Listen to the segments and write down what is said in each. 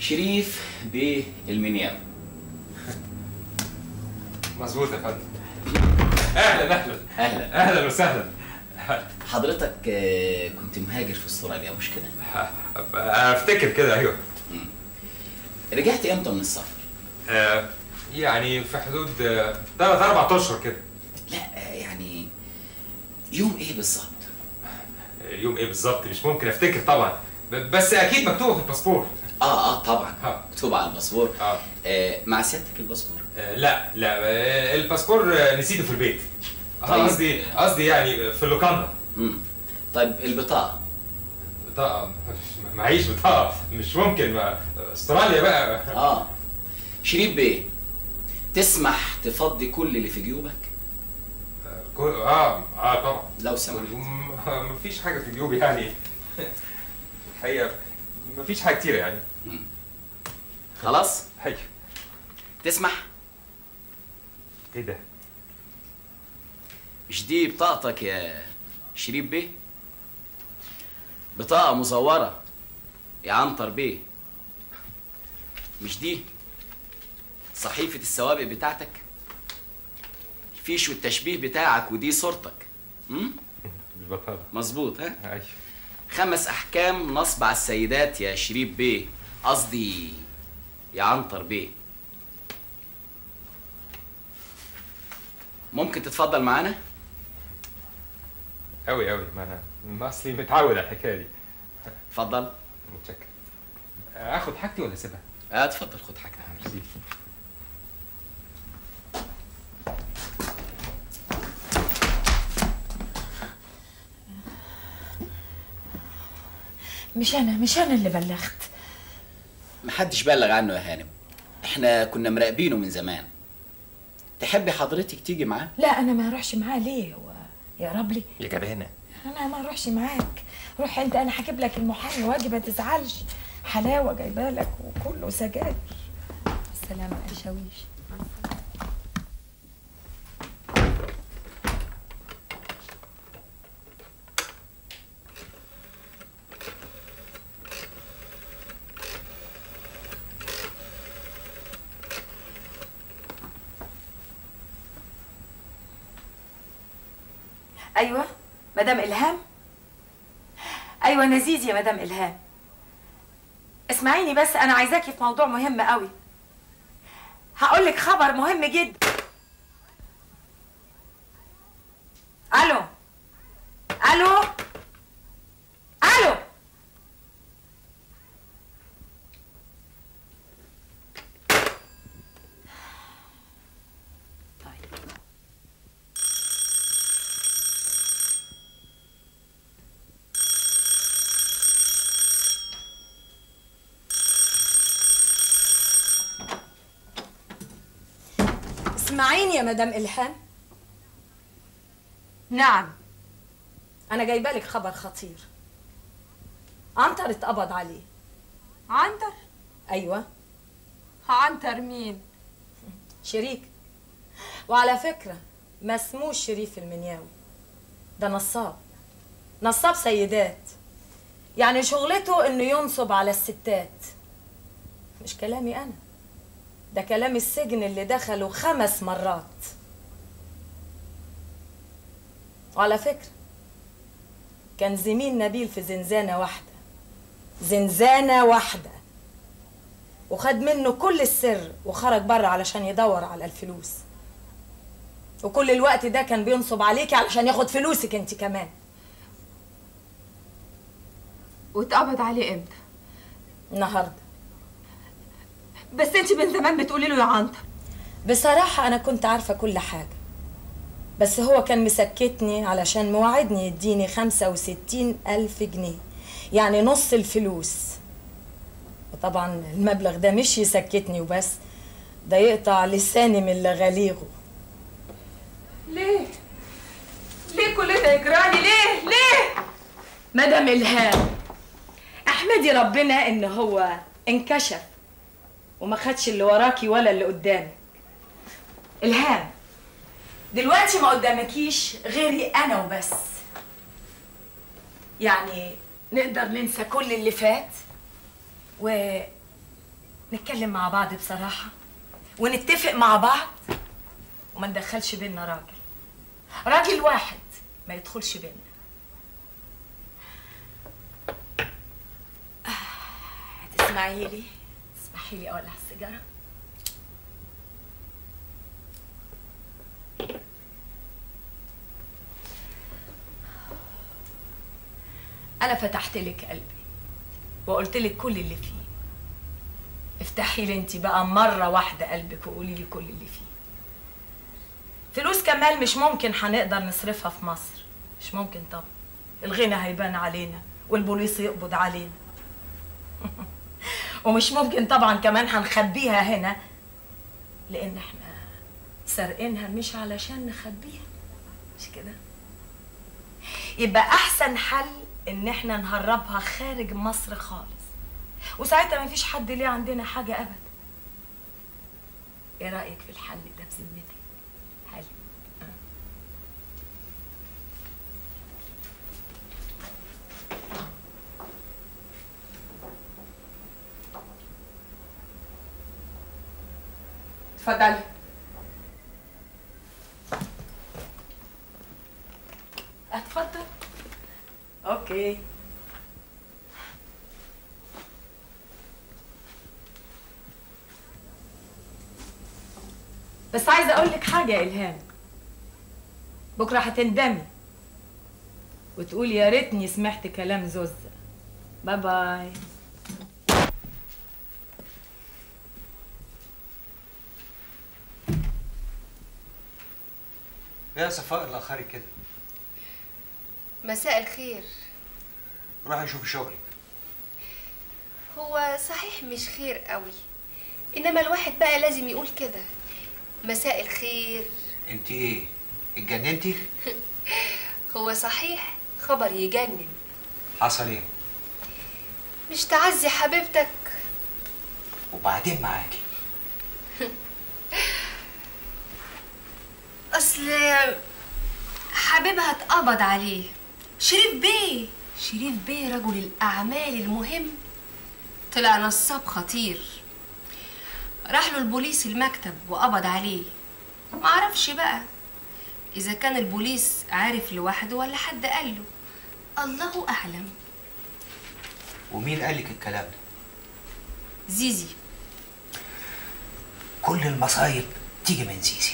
شريف بالمنيام مظبوط يا فندم اهلا اهلا اهلا اهلا وسهلا حضرتك آه، كنت مهاجر في استراليا مش كده؟ افتكر كده ايوه رجعت امتى من السفر؟ آه، يعني في حدود ثلاث اربع اشهر كده لا آه، يعني يوم ايه بالظبط؟ يوم ايه بالظبط مش ممكن افتكر طبعا ب- بس اكيد مكتوبه في الباسبور اه اه طبعا اه مكتوب على الباسبور اه آه مع سيادتك الباسبور آه، لا لا آه، الباسبور آه، نسيته في البيت آه، طيب. قصدي قصدي يعني في اللوكاندا امم طيب البطاقه بطاقه مش- معيش بطاقه مش ممكن ما استراليا بقى اه شريف بيه تسمح تفضي كل اللي في جيوبك كل- اه اه طبعا لو سمحت م- مفيش حاجه في جيوبي يعني الحقيقه مفيش حاجه كتيره يعني خلاص هي تسمح ايه ده مش دي بطاقتك يا شريف بيه بطاقة مزورة يا عنتر بيه مش دي صحيفة السوابق بتاعتك الفيش والتشبيه بتاعك ودي صورتك امم البطاله مظبوط ها ايوه خمس احكام نصب على السيدات يا شريف بيه قصدي يا عنتر بيه ممكن تتفضل معانا قوي قوي ما انا ما اصلي متعود على الحكايه دي اتفضل متشكر اخد حاجتي ولا اسيبها؟ اه اتفضل خد حاجتك ميرسي مش انا مش انا اللي بلغت محدش بلغ عنه يا هانم احنا كنا مراقبينه من زمان تحبي حضرتك تيجي معاه لا انا ما اروحش معاه ليه هو يا رب لي يا جبانه انا ما اروحش معاك روح انت انا هجيب لك المحامي واجي ما تزعلش حلاوه جايبه لك وكله سجاير السلامه يا شاويش ايوه مدام الهام ايوه نزيز يا مدام الهام اسمعيني بس انا عايزاكي في موضوع مهم قوي هقول لك خبر مهم جدا الو الو الو اسمعيني يا مدام الهام نعم انا جايبه لك خبر خطير عنتر اتقبض عليه عنتر ايوه عنتر مين شريك وعلى فكره ما اسموش شريف المنياوي ده نصاب نصاب سيدات يعني شغلته انه ينصب على الستات مش كلامي انا ده كلام السجن اللي دخله خمس مرات وعلى فكرة كان زميل نبيل في زنزانة واحدة زنزانة واحدة وخد منه كل السر وخرج بره علشان يدور على الفلوس وكل الوقت ده كان بينصب عليكي علشان ياخد فلوسك انت كمان واتقبض عليه امتى النهارده بس انت من زمان بتقولي له يا عنتر بصراحة أنا كنت عارفة كل حاجة بس هو كان مسكتني علشان موعدني يديني خمسة وستين ألف جنيه يعني نص الفلوس وطبعا المبلغ ده مش يسكتني وبس ده يقطع لساني من لغاليغه ليه ليه كل ده يجرالي ليه ليه مدام إلهام احمدي ربنا إن هو انكشف وما خدش اللي وراكي ولا اللي قدامك إلهام دلوقتي ما قدامكيش غيري أنا وبس يعني نقدر ننسى كل اللي فات و نتكلم مع بعض بصراحة ونتفق مع بعض وما ندخلش بينا راجل راجل واحد ما يدخلش بينا آه، هتسمعي لي تسمحي لي اولع السيجاره انا فتحت لك قلبي وقلت لك كل اللي فيه افتحي لي انت بقى مره واحده قلبك وقولي لي كل اللي فيه فلوس كمال مش ممكن هنقدر نصرفها في مصر مش ممكن طبعا الغنى هيبان علينا والبوليس يقبض علينا ومش ممكن طبعا كمان هنخبيها هنا لان احنا سارقينها مش علشان نخبيها مش كده يبقى احسن حل ان احنا نهربها خارج مصر خالص وساعتها مفيش حد ليه عندنا حاجه ابدا ايه رايك في الحل ده بذمتك حلو آه. اتفضلي اتفضل اوكي بس عايزه اقول لك حاجه يا الهام بكره هتندمي وتقولي يا ريتني سمعت كلام زوزة باي باي يا صفاء اللي اخرك كده مساء الخير روحي شوفي شغلك هو صحيح مش خير قوي انما الواحد بقى لازم يقول كده مساء الخير انت ايه اتجننتي هو صحيح خبر يجنن حصل ايه مش تعزي حبيبتك وبعدين معاكي اصل حبيبها اتقبض عليه شريف بيه شريف بيه رجل الاعمال المهم طلع نصاب خطير راح له البوليس المكتب وقبض عليه معرفش بقى اذا كان البوليس عارف لوحده ولا حد قال له الله اعلم ومين قال لك الكلام ده زيزي كل المصايب تيجي من زيزي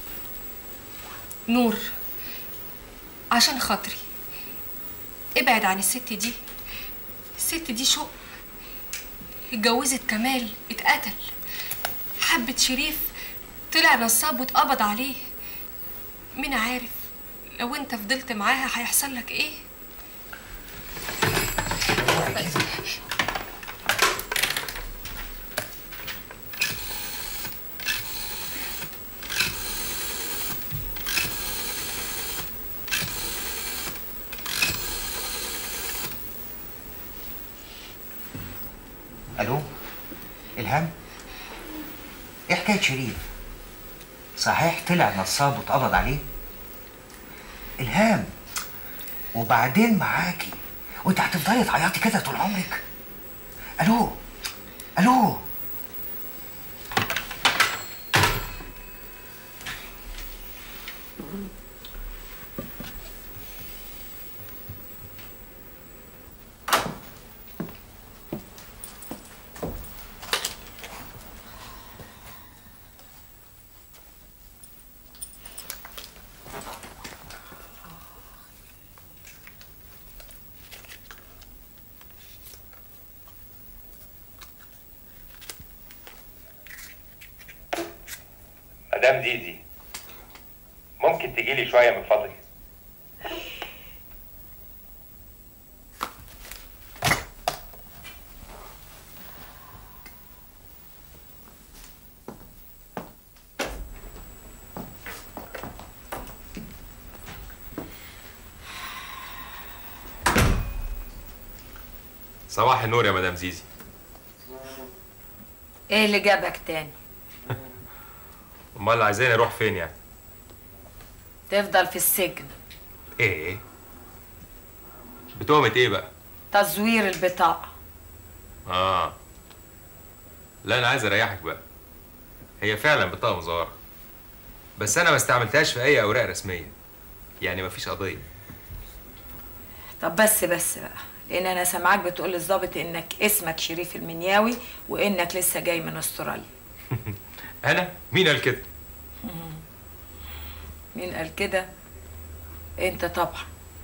نور عشان خاطري ابعد عن الست دي الست دي شو اتجوزت كمال اتقتل حبت شريف طلع نصاب واتقبض عليه مين عارف لو انت فضلت معاها هيحصل لك ايه روحي كده الو الهام ايه حكايه شريف صحيح طلع نصاب واتقبض عليه الهام وبعدين معاكي وانت هتفضلي تعيطي كده طول عمرك الو الو مدام زيزي ممكن تجي لي شويه من فضلك صباح النور يا مدام زيزي ايه اللي جابك تاني امال عايزاني اروح فين يعني تفضل في السجن ايه بتهمة ايه بقى تزوير البطاقة اه لا انا عايز اريحك بقى هي فعلا بطاقه مزوره بس انا ما استعملتهاش في اي اوراق رسميه يعني مفيش قضيه طب بس بس بقى لان انا سامعاك بتقول للظابط انك اسمك شريف المنياوي وانك لسه جاي من استراليا انا مين قال كده مين قال كده انت طبعا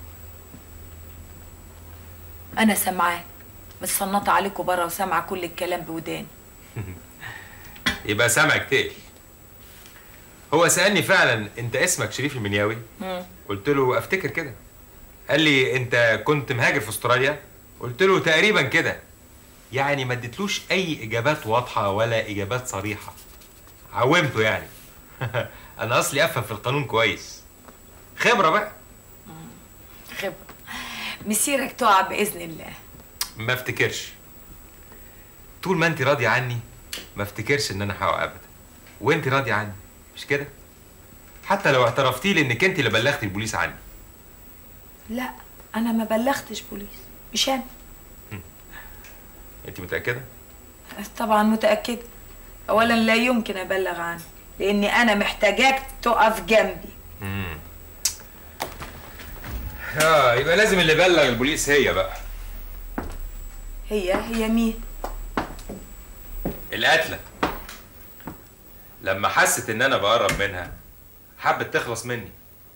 انا سامعاك متصنطه عليكوا بره وسامعه كل الكلام بوداني يبقى سامعك تقل هو سالني فعلا انت اسمك شريف المنياوي قلت له افتكر كده قال لي انت كنت مهاجر في استراليا قلت له تقريبا كده يعني ما اديتلوش اي اجابات واضحه ولا اجابات صريحه عومته يعني انا اصلي افهم في القانون كويس خبره بقى خبره مسيرك تقع باذن الله ما افتكرش طول ما انت راضيه عني ما افتكرش ان انا هقع ابدا وانت راضيه عني مش كده حتى لو اعترفتي لي انك انت اللي بلغتي البوليس عني لا انا ما بلغتش بوليس مش انا انت متاكده طبعا متاكده اولا لا يمكن ابلغ عنه لاني انا محتاجاك تقف جنبي امم اه يبقى لازم اللي بلغ البوليس هي بقى هي هي مين القتله لما حست ان انا بقرب منها حبت تخلص مني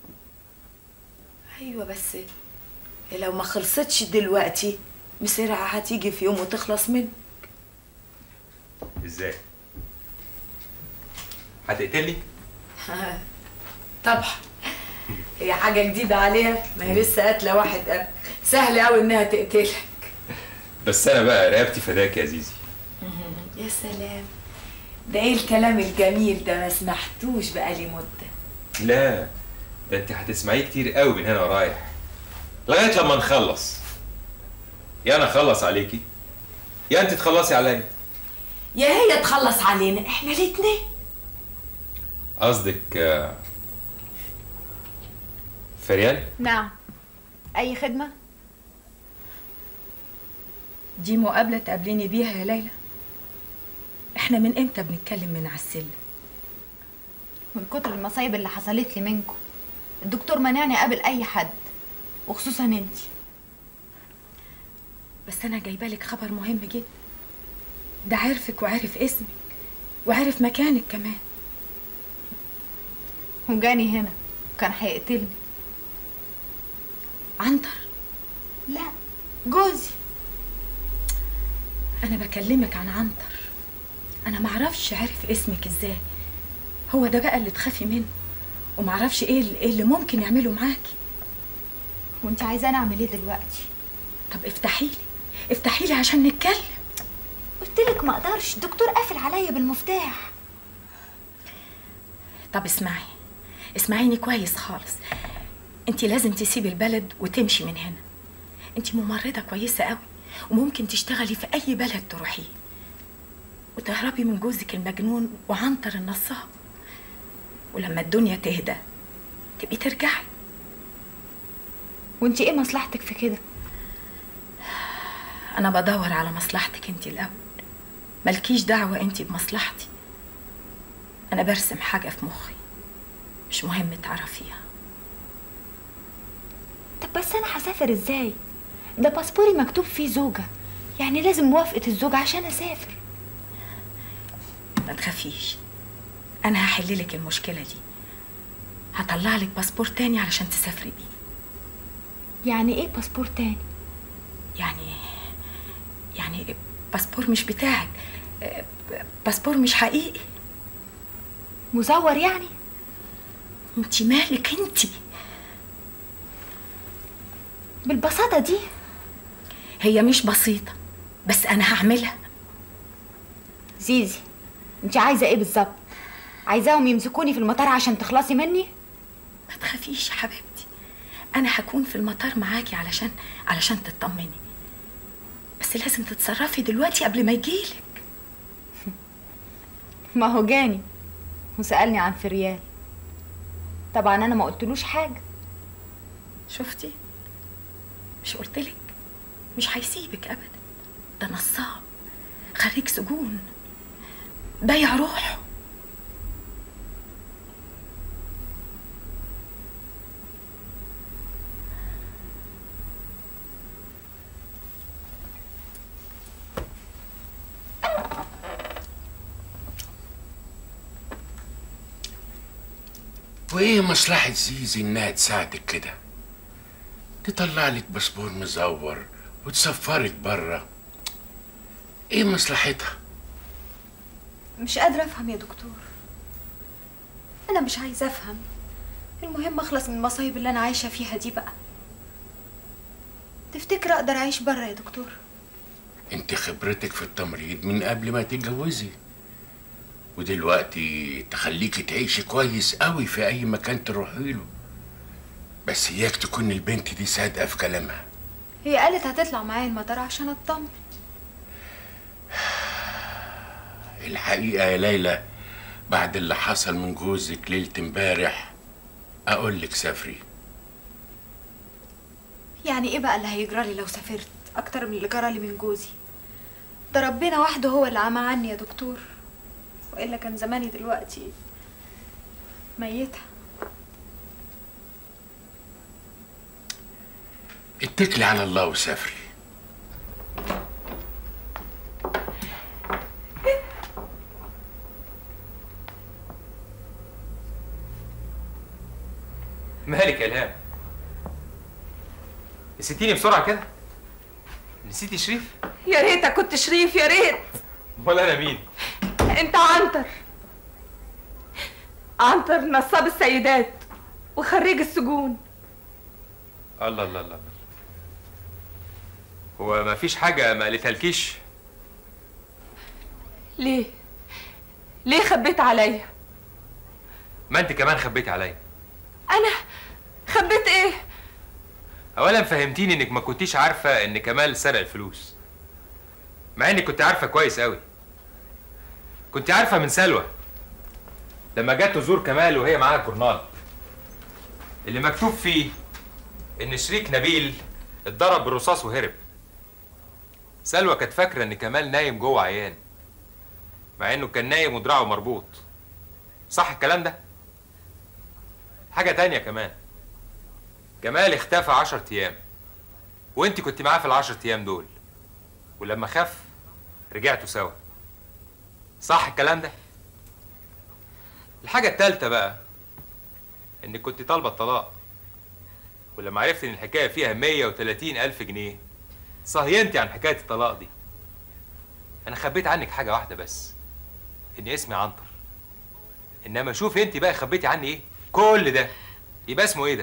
ايوه بس لو ما خلصتش دلوقتي مسرعة هتيجي في يوم وتخلص منه ازاي هتقتلني طبعا هي حاجة جديدة عليها ما هي لسه قاتلة واحد قبل سهل قوي انها تقتلك بس انا بقى رقبتي فداك يا زيزي يا سلام ده ايه الكلام الجميل ده ما سمحتوش بقالي مدة لا ده انت هتسمعيه كتير قوي من هنا ورايح لغايه لما نخلص يا انا اخلص عليكي يا انت تخلصي عليا يا هي تخلص علينا احنا الاتنين قصدك آه، فريال نعم اي خدمه دي مقابلة تقابليني بيها يا ليلى احنا من امتى بنتكلم من على السلم من كتر المصايب اللي حصلت لي منكم الدكتور منعني اقابل اي حد وخصوصا انت بس انا جايبه لك خبر مهم جدا ده عرفك وعرف اسمك وعرف مكانك كمان وجاني هنا وكان هيقتلني عنتر لا جوزي انا بكلمك عن عنتر انا معرفش عرف اسمك ازاي هو ده بقى اللي تخافي منه ومعرفش ايه اللي, إيه اللي ممكن يعمله معاكي وانت عايزاني اعمل ايه دلوقتي طب افتحي لي افتحي لي عشان نتكلم قلت لك ما اقدرش الدكتور قافل عليا بالمفتاح طب اسمعي اسمعيني كويس خالص انت لازم تسيبي البلد وتمشي من هنا انت ممرضة كويسة قوي وممكن تشتغلي في اي بلد تروحيه وتهربي من جوزك المجنون وعنتر النصاب ولما الدنيا تهدى تبقي ترجعي وانت ايه مصلحتك في كده انا بدور على مصلحتك انت الاول مالكيش دعوة انت بمصلحتي انا برسم حاجة في مخي مش مهم تعرفيها طب بس انا هسافر ازاي ده باسبوري مكتوب فيه زوجة يعني لازم موافقة الزوج عشان اسافر ما تخافيش انا هحل لك المشكله دي هطلع لك باسبور تاني علشان تسافري بيه يعني ايه باسبور تاني يعني يعني باسبور مش بتاعك آه، باسبور مش حقيقي مزور يعني انت مالك انت بالبساطة دي هي مش بسيطه بس انا هعملها زيزي انت عايزة ايه بالظبط عايزاهم يمسكوني في المطار عشان تخلصي مني ما تخافيش يا حبيبتي انا هكون في المطار معاكي علشان علشان تطمني بس لازم تتصرفي دلوقتي قبل ما يجيلك ما هو جاني وسألني عن فريال طبعا انا ما قلتلوش حاجة شفتي مش قلتلك مش هيسيبك ابدا ده نصاب خريج سجون ضيع روحه وايه مصلحة زيزي انها تساعدك كده تطلع لك باسبور مزور وتسفرك بره ايه مصلحتها مش قادرة أفهم يا دكتور أنا مش عايزة أفهم المهم أخلص من المصايب اللي أنا عايشة فيها دي بقى تفتكر أقدر أعيش برا يا دكتور انت خبرتك في التمريض من قبل ما تتجوزي ودلوقتي تخليكي تعيشي كويس قوي في اي مكان تروحي له بس اياك تكون البنت دي صادقه في كلامها هي قالت هتطلع معايا المطار عشان أطمن الحقيقه يا ليلى بعد اللي حصل من جوزك ليله امبارح اقول لك سافري يعني إيه بقى اللي هيجرالي لو سافرت أكتر من اللي جرالي من جوزي ده ربنا وحده هو اللي عمى عني يا دكتور وإلا كان زماني دلوقتي ميتة اتكلي على الله وسافري مالك يا الهام نسيتيني بسرعه كده نسيتي شريف يا ريتك كنت شريف يا ريت ولا انا مين انت عنتر عنتر نصاب السيدات وخريج السجون الله الله الله هو ما فيش حاجه ما قالتها لكيش ليه ليه خبيت عليا ما انت كمان خبيتي عليا انا خبيت ايه اولا فهمتيني انك ما كنتيش عارفه ان كمال سرق الفلوس مع انك كنت عارفه كويس قوي كنت عارفه من سلوى لما جت تزور كمال وهي معاها الجورنال اللي مكتوب فيه ان شريك نبيل اتضرب بالرصاص وهرب سلوى كانت فاكره ان كمال نايم جوه عيان مع انه كان نايم ودراعه مربوط صح الكلام ده حاجه تانية كمان جمال اختفى عشر ايام وانت كنت معاه في العشر ايام دول ولما خف رجعتوا سوا صح الكلام ده الحاجة التالتة بقى انك كنت طالبة الطلاق ولما عرفت ان الحكاية فيها 130 ألف جنيه صهينتي عن حكاية الطلاق دي انا خبيت عنك حاجة واحدة بس ان اسمي عنتر انما شوف انت بقى خبيتي عني ايه كل ده يبقى اسمه ايه ده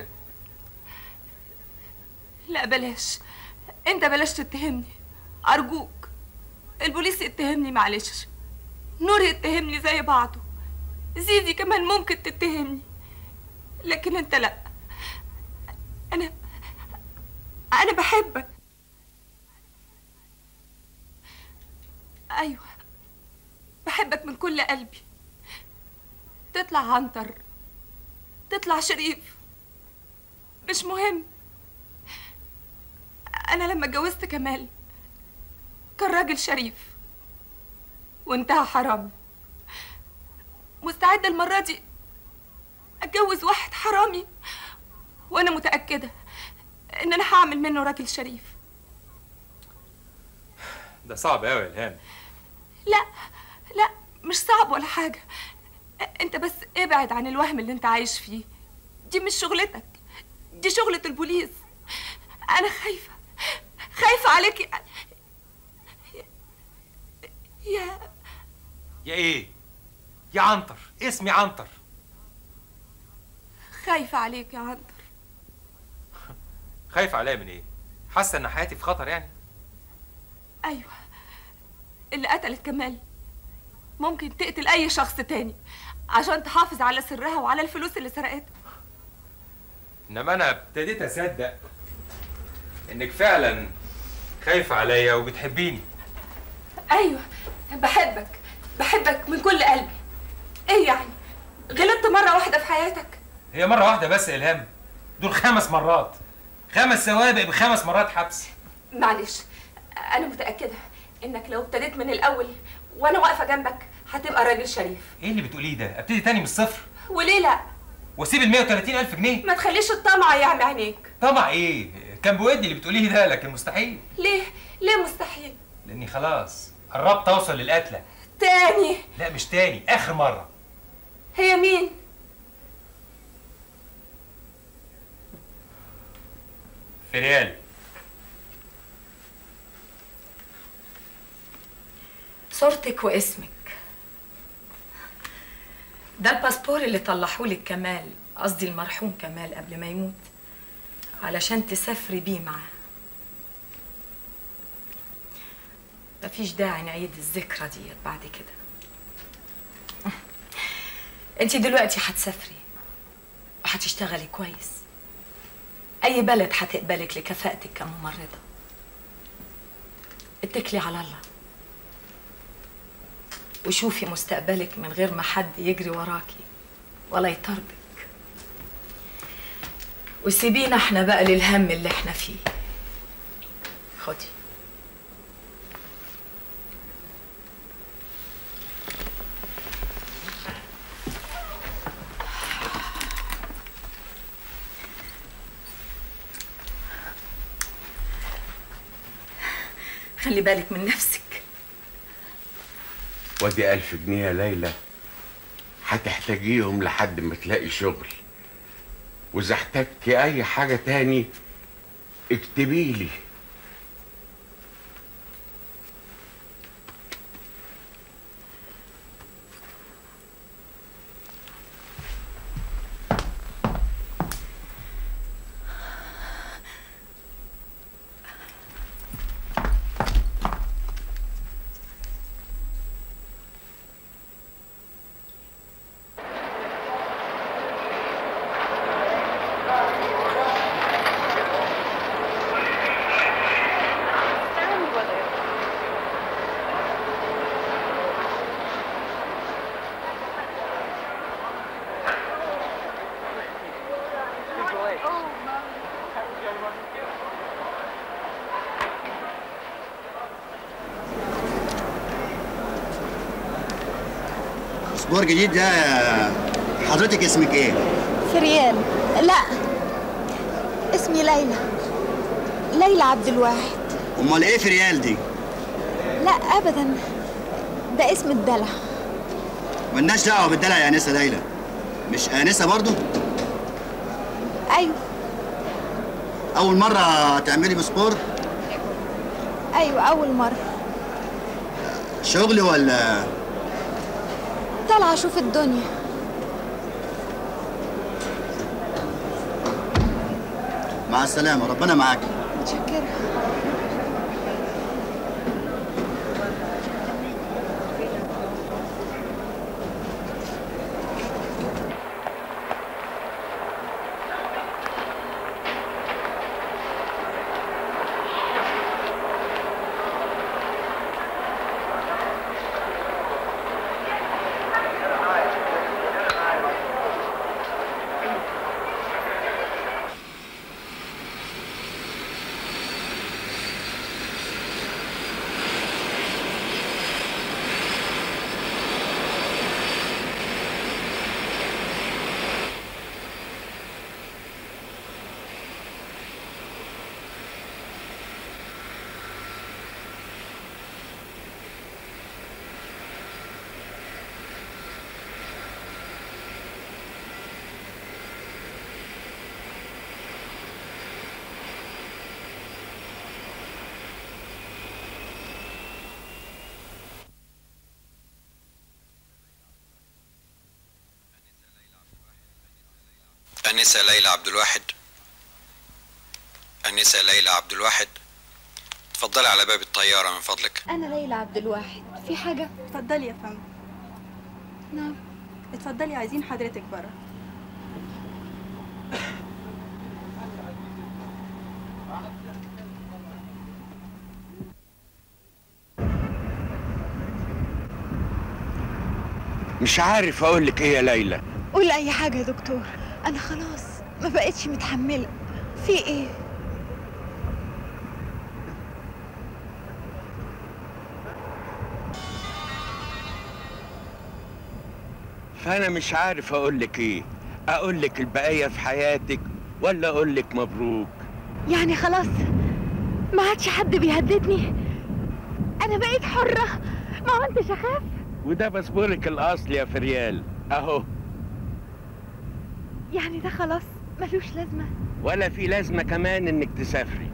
لا بلاش انت بلاش تتهمني ارجوك البوليس يتهمني معلش نور يتهمني زي بعضه زيزي كمان ممكن تتهمني لكن انت لا انا انا بحبك ايوه بحبك من كل قلبي تطلع عنتر تطلع شريف مش مهم انا لما اتجوزت كمال كان راجل شريف وانتهى حرامي مستعدة المرة دي اتجوز واحد حرامي وانا متأكدة ان انا هعمل منه راجل شريف ده صعب قوي يا الهام لا لا مش صعب ولا حاجة انت بس ابعد عن الوهم اللي انت عايش فيه دي مش شغلتك دي شغلة البوليس انا خايفة خايفة عليك يا يا يا ايه يا عنتر اسمي عنتر خايفة عليك يا عنتر خايف عليا من ايه حاسه ان حياتي في خطر يعني ايوه اللي قتلت كمال ممكن تقتل اي شخص تاني عشان تحافظ على سرها وعلى الفلوس اللي سرقتها انما انا ابتديت اصدق انك فعلا خايفه عليا وبتحبيني ايوه بحبك بحبك من كل قلبي ايه يعني غلطت مره واحده في حياتك هي مره واحده بس يا الهام دول خمس مرات خمس سوابق بخمس مرات حبس معلش انا متاكده انك لو ابتديت من الاول وانا واقفه جنبك هتبقى راجل شريف ايه اللي بتقوليه ده ابتدي تاني من الصفر وليه لا واسيب ال 130 الف جنيه ما تخليش الطمع يعمي عينيك طبعا ايه كان بودي اللي بتقوليه ده لكن مستحيل ليه ليه مستحيل لاني خلاص قربت اوصل للقتله تاني لا مش تاني اخر مره هي مين فريال صورتك واسمك ده الباسبور اللي طلعهولك كمال قصدي المرحوم كمال قبل ما يموت علشان تسافري بيه معاه مفيش داعي نعيد الذكرى دي بعد كده انت دلوقتي هتسافري وهتشتغلي كويس اي بلد هتقبلك لكفاءتك كممرضه اتكلي على الله وشوفي مستقبلك من غير ما حد يجري وراكي ولا يطاردك وسيبينا احنا بقى للهم اللي احنا فيه خدي خلي بالك من نفسك ودي ألف جنيه يا ليلى هتحتاجيهم لحد ما تلاقي شغل وإذا احتجتي أي حاجة تاني اكتبيلي اسبوع جديد ده حضرتك اسمك ايه؟ فريال لا اسمي ليلى ليلى عبد الواحد امال ايه في ريال دي؟ لا ابدا ده اسم الدلع ملناش دعوه بالدلع يا انسه ليلى مش انسه برضو؟ ايوه اول مره تعملي بسبور ايوه اول مره شغل ولا طالعه اشوف الدنيا مع السلامه ربنا معاك متشكره أنسة ليلى عبد الواحد أنسة ليلى عبد الواحد اتفضلي على باب الطيارة من فضلك انا ليلى عبد الواحد في حاجه اتفضلي يا فندم نعم اتفضلي عايزين حضرتك بره مش عارف أقول لك إيه يا ليلى قول اي حاجه يا دكتور انا خلاص ما بقتش متحمله في ايه فانا مش عارف اقول لك ايه اقول لك البقيه في حياتك ولا اقول لك مبروك يعني خلاص ما عادش حد بيهددني انا بقيت حرة ما عدتش اخاف وده باسبورك الاصلي يا فريال اهو يعني ده خلاص ملوش لازمة ولا في لازمه كمان انك تسافري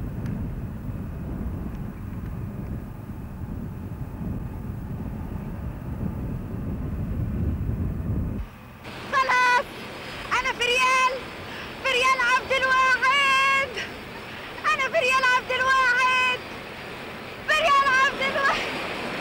خلاص انا فريال فريال عبد الواحد انا فريال عبد الواحد فريال عبد الواحد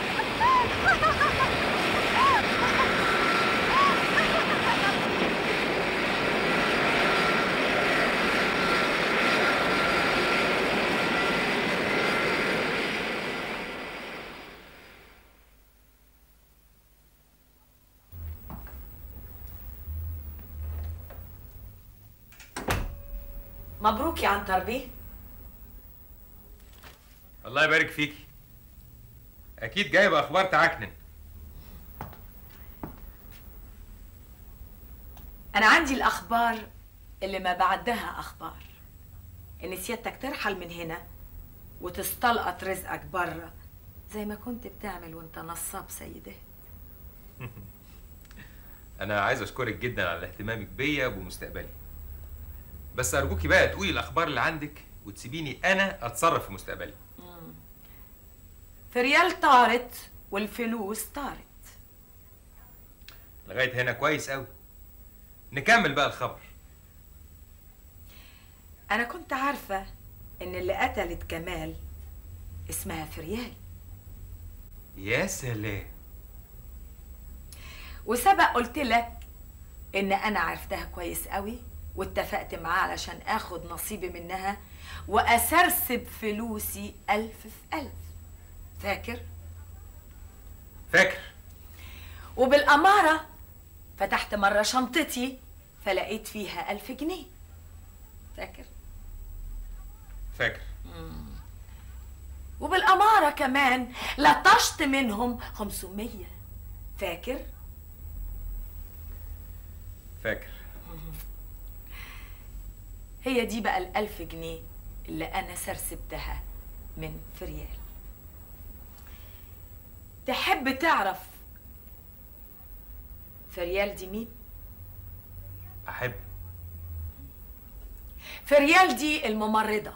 مبروك يا عنتر بيه الله يبارك فيكي اكيد جايبه اخبار تعكنن انا عندي الاخبار اللي ما بعدها اخبار ان سيادتك ترحل من هنا وتستلقط رزقك بره زي ما كنت بتعمل وانت نصاب سيدات انا عايز اشكرك جدا على اهتمامك بيا وبمستقبلي بس ارجوكي بقى تقولي الاخبار اللي عندك وتسيبيني انا اتصرف في مستقبلي فريال طارت والفلوس طارت لغايه هنا كويس قوي نكمل بقى الخبر انا كنت عارفه ان اللي قتلت كمال اسمها فريال يا سلام وسبق قلت لك ان انا عرفتها كويس قوي واتفقت معاه علشان اخد نصيبي منها واسرسب فلوسي الف في الف فاكر فاكر وبالاماره فتحت مره شنطتي فلقيت فيها الف جنيه فاكر فاكر وبالاماره كمان لطشت منهم 500 فاكر فاكر هي دي بقى الألف جنيه اللي أنا سرسبتها من فريال تحب تعرف فريال دي مين؟ احب فريال دي الممرضة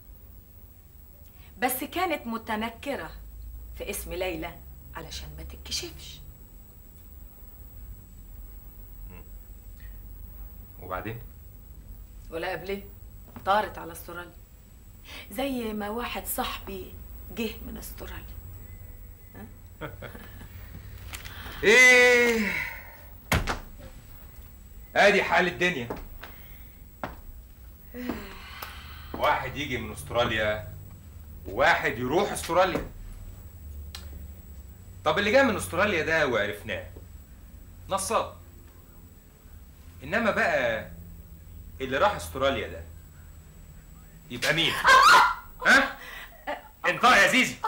بس كانت متنكرة في اسم ليلى علشان ما تتكشفش وبعدين ولا قبليه طارت على استراليا زي ما واحد صاحبي جه من استراليا ايه ادي حال الدنيا واحد يجي من استراليا وواحد يروح استراليا طب اللي جاي من استراليا ده وعرفناه نصاب انما بقى اللي راح استراليا ده يبقى مين ها انطقي يا زيزي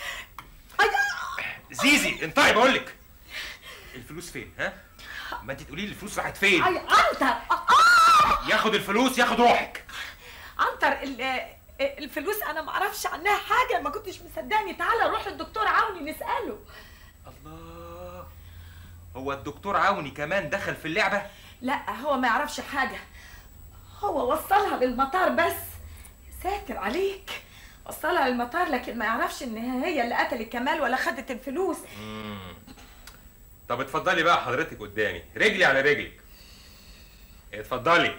زيزي انطقي بقول لك الفلوس فين ها ما انت تقولي لي الفلوس راحت فين اي عنتر ياخد الفلوس ياخد روحك عنتر ال- الفلوس انا ما اعرفش عنها حاجه ما كنتش مصدقني تعالى روح للدكتور عوني نساله الله هو الدكتور عوني كمان دخل في اللعبه لا هو ما يعرفش حاجه هو وصلها للمطار بس ساتر عليك وصلها للمطار لكن ما يعرفش ان هي اللي قتلت كمال ولا خدت الفلوس مم. طب اتفضلي بقى حضرتك قدامي رجلي على رجلك اتفضلي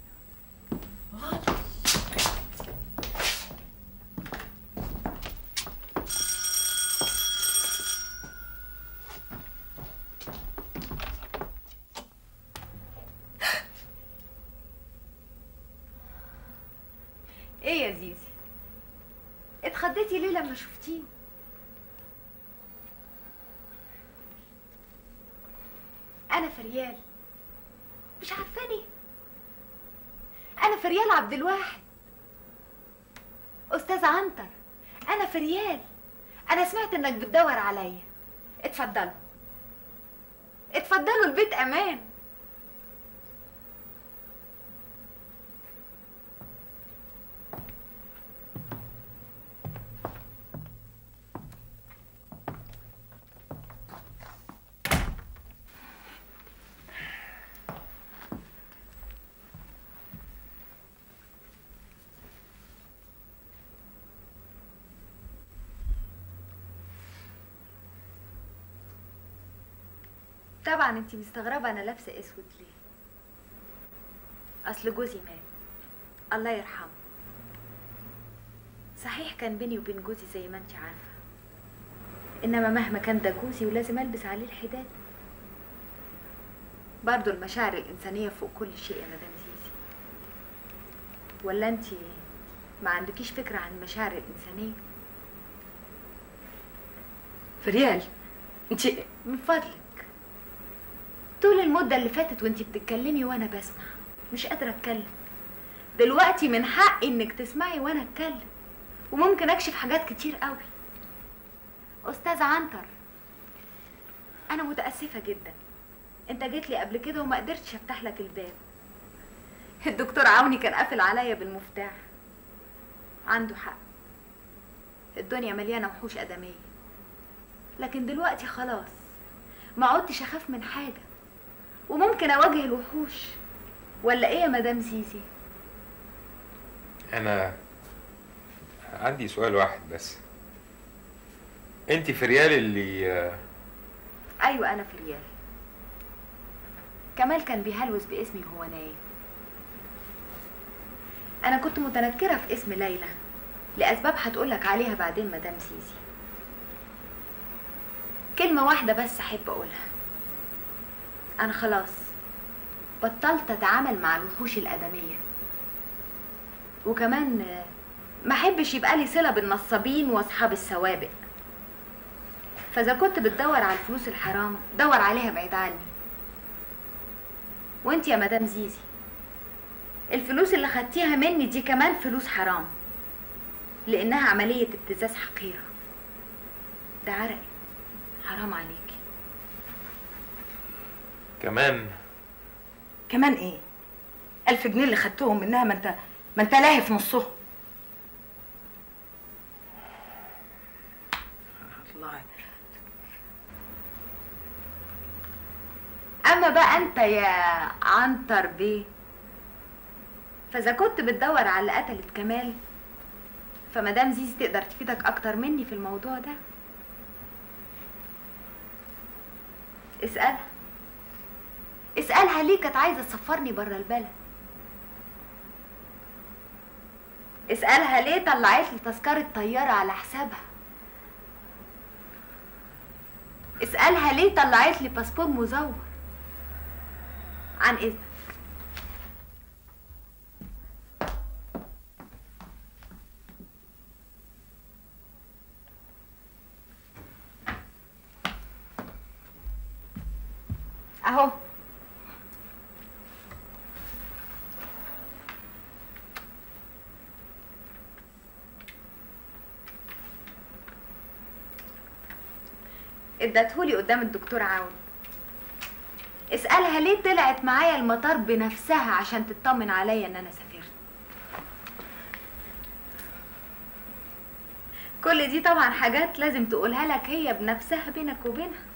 ايه يا زيزي اتخضيتي ليه لما شفتيني انا فريال مش عارفاني انا فريال عبد الواحد استاذ عنتر انا فريال انا سمعت انك بتدور عليا اتفضلوا اتفضلوا اتفضلوا البيت امان طبعا انت مستغربه انا لابسه اسود ليه اصل جوزي مات الله يرحمه صحيح كان بيني وبين جوزي زي ما انت عارفه انما مهما كان ده جوزي ولازم البس عليه الحداد برضو المشاعر الانسانيه فوق كل شيء يا مدام زيزي ولا انت ما عندكيش فكره عن المشاعر الانسانيه فريال انت من فضلك طول المدة اللي فاتت وانتي بتتكلمي وانا بسمع مش قادرة اتكلم دلوقتي من حقي انك تسمعي وانا اتكلم وممكن اكشف حاجات كتير قوي استاذ عنتر انا متأسفة جدا انت جيت لي قبل كده وما قدرتش افتح لك الباب الدكتور عوني كان قافل عليا بالمفتاح عنده حق الدنيا مليانة وحوش آدمية لكن دلوقتي خلاص ما عدتش اخاف من حاجه وممكن اواجه الوحوش ولا ايه يا مدام زيزي انا عندي سؤال واحد بس انت في ريال اللي آه، ايوه انا في ريال كمال كان بيهلوس باسمي وهو نايم انا كنت متنكره في اسم ليلى لاسباب هتقولك عليها بعدين مدام زيزي كلمه واحده بس احب اقولها انا خلاص بطلت اتعامل مع الوحوش الادميه وكمان آه، ما احبش يبقى لي صله بالنصابين واصحاب السوابق فاذا كنت بتدور على الفلوس الحرام دور عليها بعيد عني وانت يا مدام زيزي الفلوس اللي خدتيها مني دي كمان فلوس حرام لانها عمليه ابتزاز حقيره ده عرقي حرام عليكي كمان كمان ايه ألف جنيه اللي خدتهم منها ما انت ما انت لاهي في نصهم الله اما بقى انت يا عنتر بيه فاذا كنت بتدور على اللي قتلت كمال فمدام زيزي تقدر تفيدك اكتر مني في الموضوع ده اسألها اسألها ليه كانت عايزة تسفرني بره البلد اسألها ليه طلعت لي تذكرة طيارة على حسابها اسألها ليه طلعت لي باسبور مزور عن إذنك أهو ادتهولي قدام الدكتور عون اسألها ليه طلعت معايا المطار بنفسها عشان تطمن عليا ان انا سافرت كل دي طبعا حاجات لازم تقولها لك هي بنفسها بينك وبينها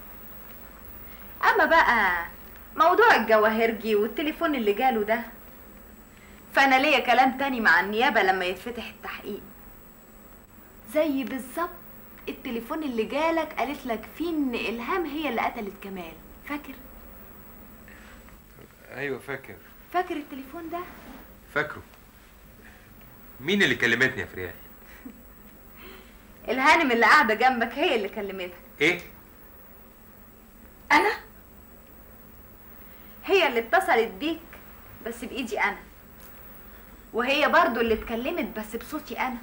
اما بقى موضوع الجواهرجي والتليفون اللي جاله ده فانا ليا كلام تاني مع النيابة لما يتفتح التحقيق زي بالظبط التليفون اللي جالك قالت لك فيه ان الهام هي اللي قتلت كمال فاكر ايوه فاكر فاكر التليفون ده فاكره مين اللي كلمتني يا فريال الهانم اللي قاعده جنبك هي اللي كلمتك ايه انا هي اللي اتصلت بيك بس بايدي انا وهي برضو اللي اتكلمت بس بصوتي انا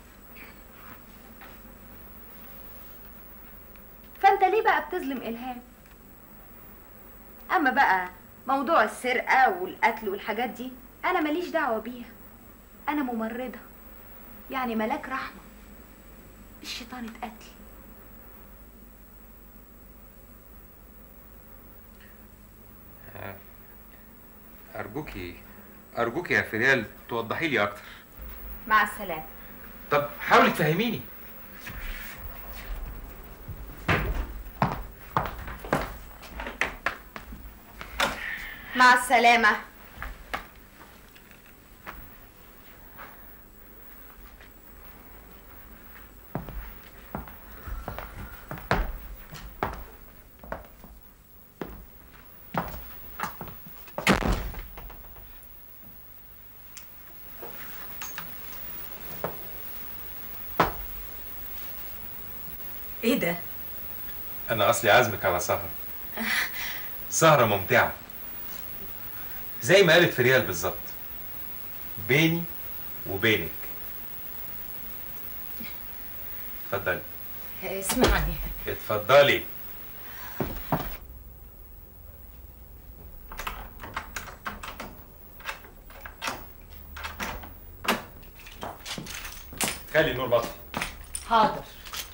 فانت ليه بقى بتظلم الهام اما بقى موضوع السرقه والقتل والحاجات دي انا ماليش دعوه بيها انا ممرضه يعني ملاك رحمه مش شيطانة قتل ارجوكي ارجوكي يا فريال توضحي لي اكتر مع السلامة طب حاولي تفهميني مع السلامة ايه ده انا اصلي عازمك على سهره سهره ممتعه زي ما قالت فريال بالظبط بيني وبينك اتفضلي اسمعني اتفضلي خلي النور بطل حاضر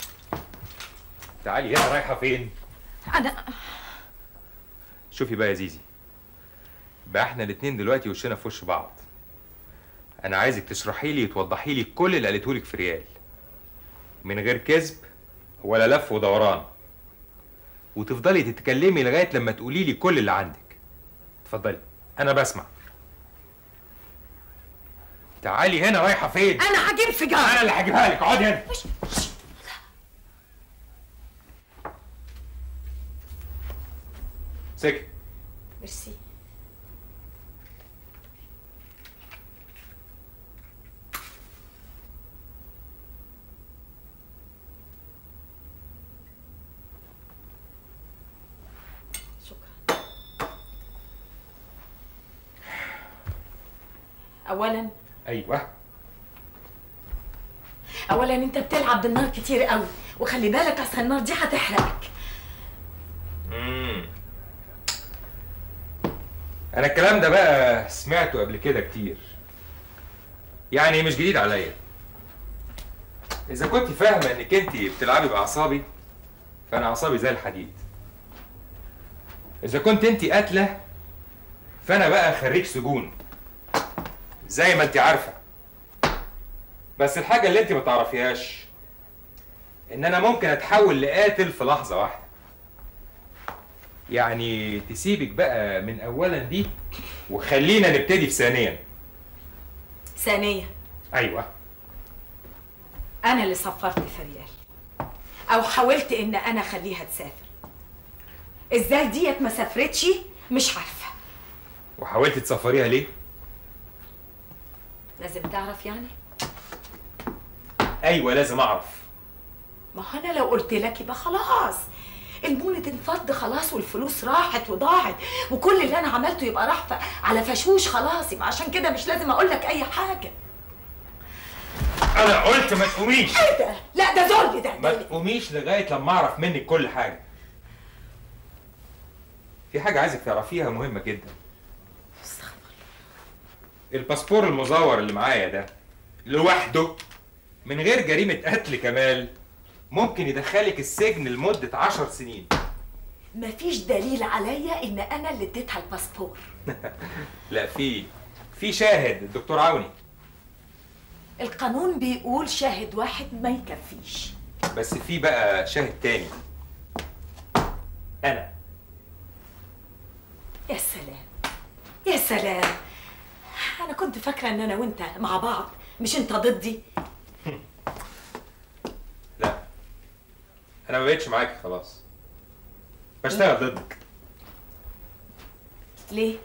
تعالي هنا رايحه فين انا شوفي بقى يا زيزي بقى احنا الاتنين دلوقتي وشنا في وش بعض انا عايزك تشرحي لي وتوضحي لي كل اللي قالته لك في ريال من غير كذب ولا لف ودوران وتفضلي تتكلمي لغايه لما تقولي لي كل اللي عندك اتفضلي انا بسمع تعالي هنا رايحه فين انا هجيب سيجاره انا اللي هجيبها لك اقعدي هنا سكت ميرسي شكرا اولا ايوه اولا انت بتلعب بالنار كتير قوي وخلي بالك اصل النار دي هتحرقك مم. انا الكلام ده بقى سمعته قبل كده كتير يعني مش جديد عليا اذا كنت فاهمه انك انت بتلعبي باعصابي فانا اعصابي زي الحديد اذا كنت انت قاتله فانا بقى خريج سجون زي ما انت عارفه بس الحاجه اللي انت ما تعرفيهاش ان انا ممكن اتحول لقاتل في لحظه واحده يعني تسيبك بقى من اولا دي وخلينا نبتدي في ثانيا ثانيا ايوه انا اللي صفرت فريال او حاولت ان انا اخليها تسافر ازاي ديت ما سافرتش مش عارفه وحاولت تسفريها ليه لازم تعرف يعني ايوه لازم اعرف ما هو انا لو قلت لك يبقى خلاص المولد انفض خلاص والفلوس راحت وضاعت وكل اللي انا عملته يبقى راح ف- على فشوش خلاص يبقى عشان كده مش لازم اقول لك اي حاجه انا قلت ما تقوميش ايه ده لا ده ظلم ده ما تقوميش لغايه لما اعرف منك كل حاجه في حاجه عايزك تعرفيها مهمه جدا الباسبور المزور اللي معايا ده لوحده من غير جريمه قتل كمال ممكن يدخلك السجن لمده عشر سنين مفيش دليل عليا ان انا اللي اديتها الباسبور لا في في شاهد الدكتور عوني القانون بيقول شاهد واحد ما يكفيش بس في بقى شاهد تاني انا يا سلام يا سلام انا كنت فاكره ان انا وانت مع بعض مش انت ضدي لا انا ما بقتش معاكي خلاص بشتغل ضدك ليه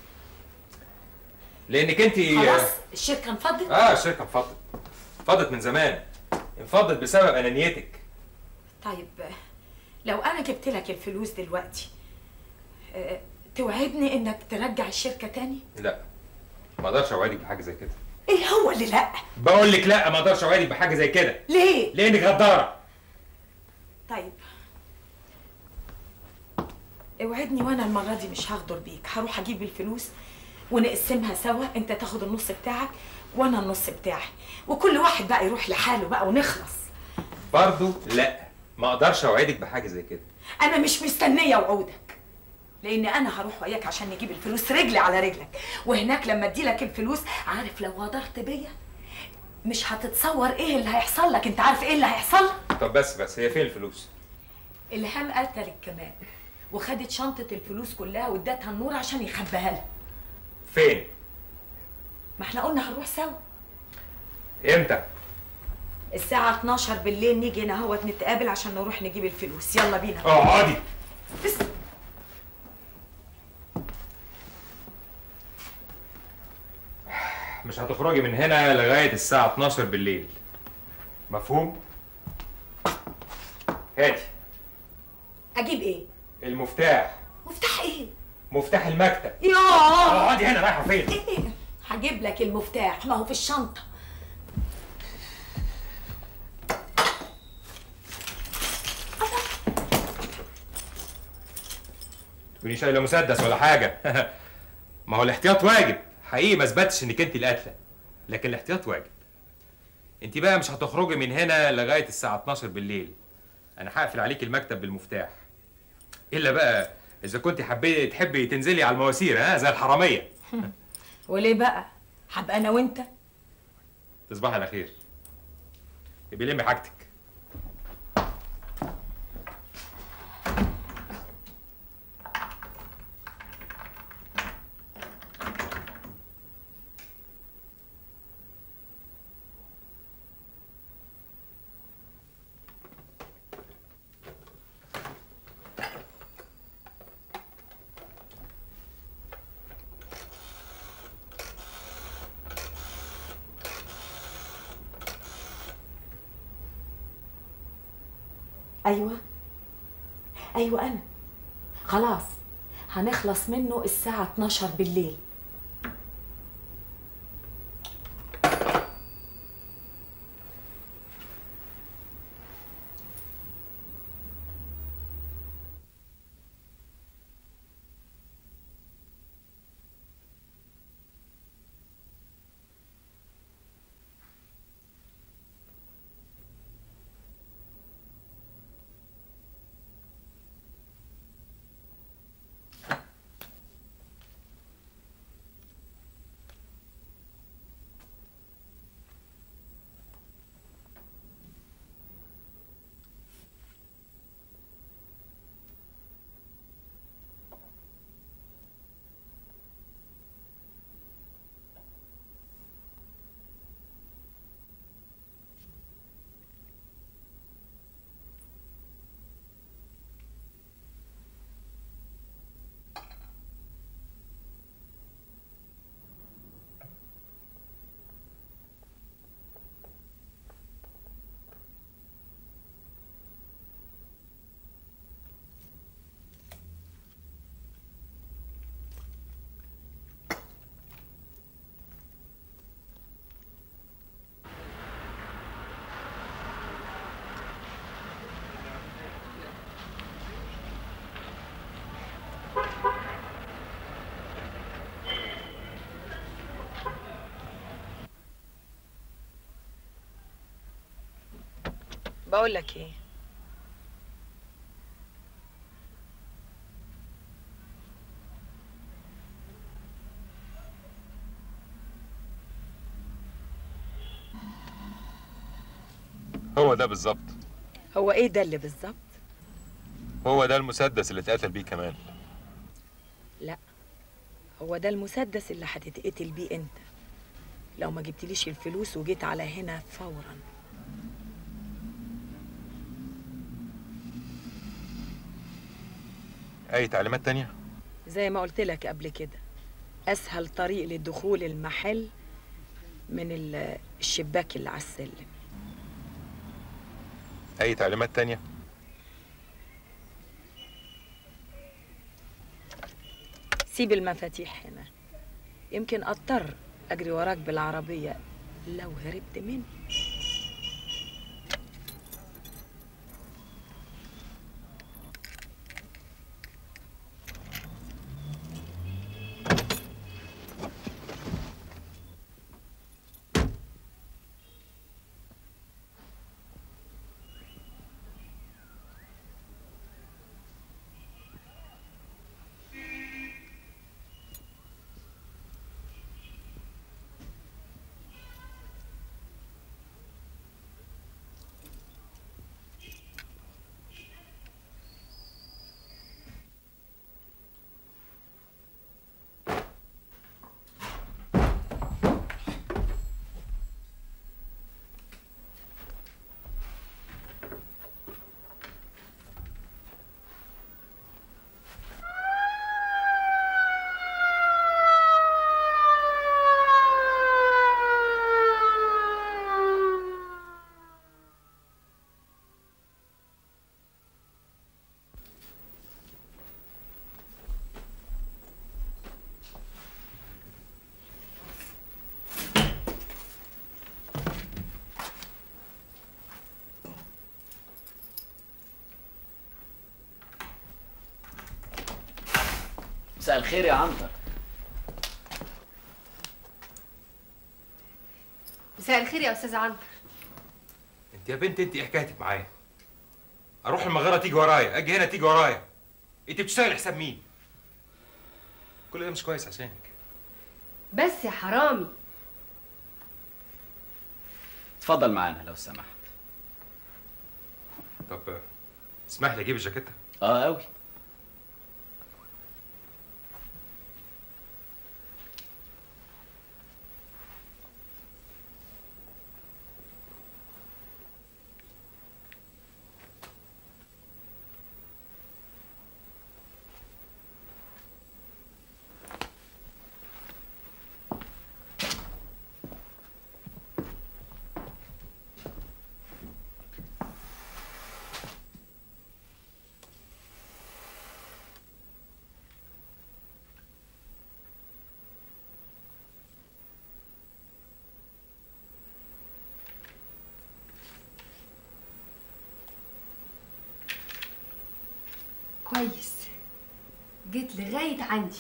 لانك انت خلاص الشركه انفضت اه الشركه انفضت انفضت من زمان انفضت بسبب انانيتك طيب لو انا جبت لك الفلوس دلوقتي آه، توعدني انك ترجع الشركه تاني لا ما اقدرش اوعدك بحاجه زي كده ايه هو اللي لا بقول لك لا ما اقدرش اوعدك بحاجه زي كده ليه لانك غداره طيب اوعدني وانا المره دي مش هغدر بيك هروح اجيب الفلوس ونقسمها سوا انت تاخد النص بتاعك وانا النص بتاعي وكل واحد بقى يروح لحاله بقى ونخلص برضو لا ما اقدرش اوعدك بحاجه زي كده انا مش مستنيه وعودك لان انا هروح وياك عشان نجيب الفلوس رجلي على رجلك وهناك لما اديلك الفلوس عارف لو غدرت بيا مش هتتصور ايه اللي هيحصل لك انت عارف ايه اللي هيحصل لك طب بس بس هي فين الفلوس الهام قتلت كمان وخدت شنطة الفلوس كلها وادتها النور عشان يخبيها لها فين ما احنا قلنا هنروح سوا امتى الساعة 12 بالليل نيجي هنا اهوت نتقابل عشان نروح نجيب الفلوس يلا بينا اقعدي بس مش هتخرجي من هنا لغايه الساعه 12 بالليل مفهوم هاتي اجيب ايه؟ المفتاح مفتاح ايه؟ مفتاح المكتب ياه اقعدي هنا رايحه فين ايه هجيب لك المفتاح ما هو في الشنطة تكوني شايله مسدس ولا حاجه ما هو الاحتياط واجب حقيقي ما اثبتش انك انت القاتله لكن الاحتياط واجب انت بقى مش هتخرجي من هنا لغايه الساعه 12 بالليل انا هقفل عليك المكتب بالمفتاح الا بقى اذا كنت حبيتي تحبي تنزلي على المواسير ها زي الحراميه وليه بقى؟ هبقى انا وانت تصبحي على خير يبقى لمي حاجتك ايوه ايوه انا خلاص هنخلص منه الساعة 12 بالليل بقول لك ايه هو ده بالظبط هو ايه ده اللي بالظبط هو ده المسدس اللي اتقتل بيه كمال لا هو ده المسدس اللي هتتقتل بيه انت لو ما جبتليش الفلوس وجيت على هنا فورا اي تعليمات تانية زي ما قلت لك قبل كده اسهل طريق لدخول المحل من ال- الشباك اللي على السلم اي تعليمات تانية سيب المفاتيح هنا يمكن اضطر اجري وراك بالعربيه لو هربت مني مساء الخير يا عنتر مساء الخير يا استاذ عنتر انت يا بنت انت ايه حكايتك معايا اروح المغاره تيجي ورايا اجي هنا تيجي ورايا انت بتشتغل حساب مين كل ده مش كويس عشانك بس يا حرامي اتفضل معانا لو سمحت طب اسمح لي اجيب الجاكيته اه قوي كويس جيت لغايه عندي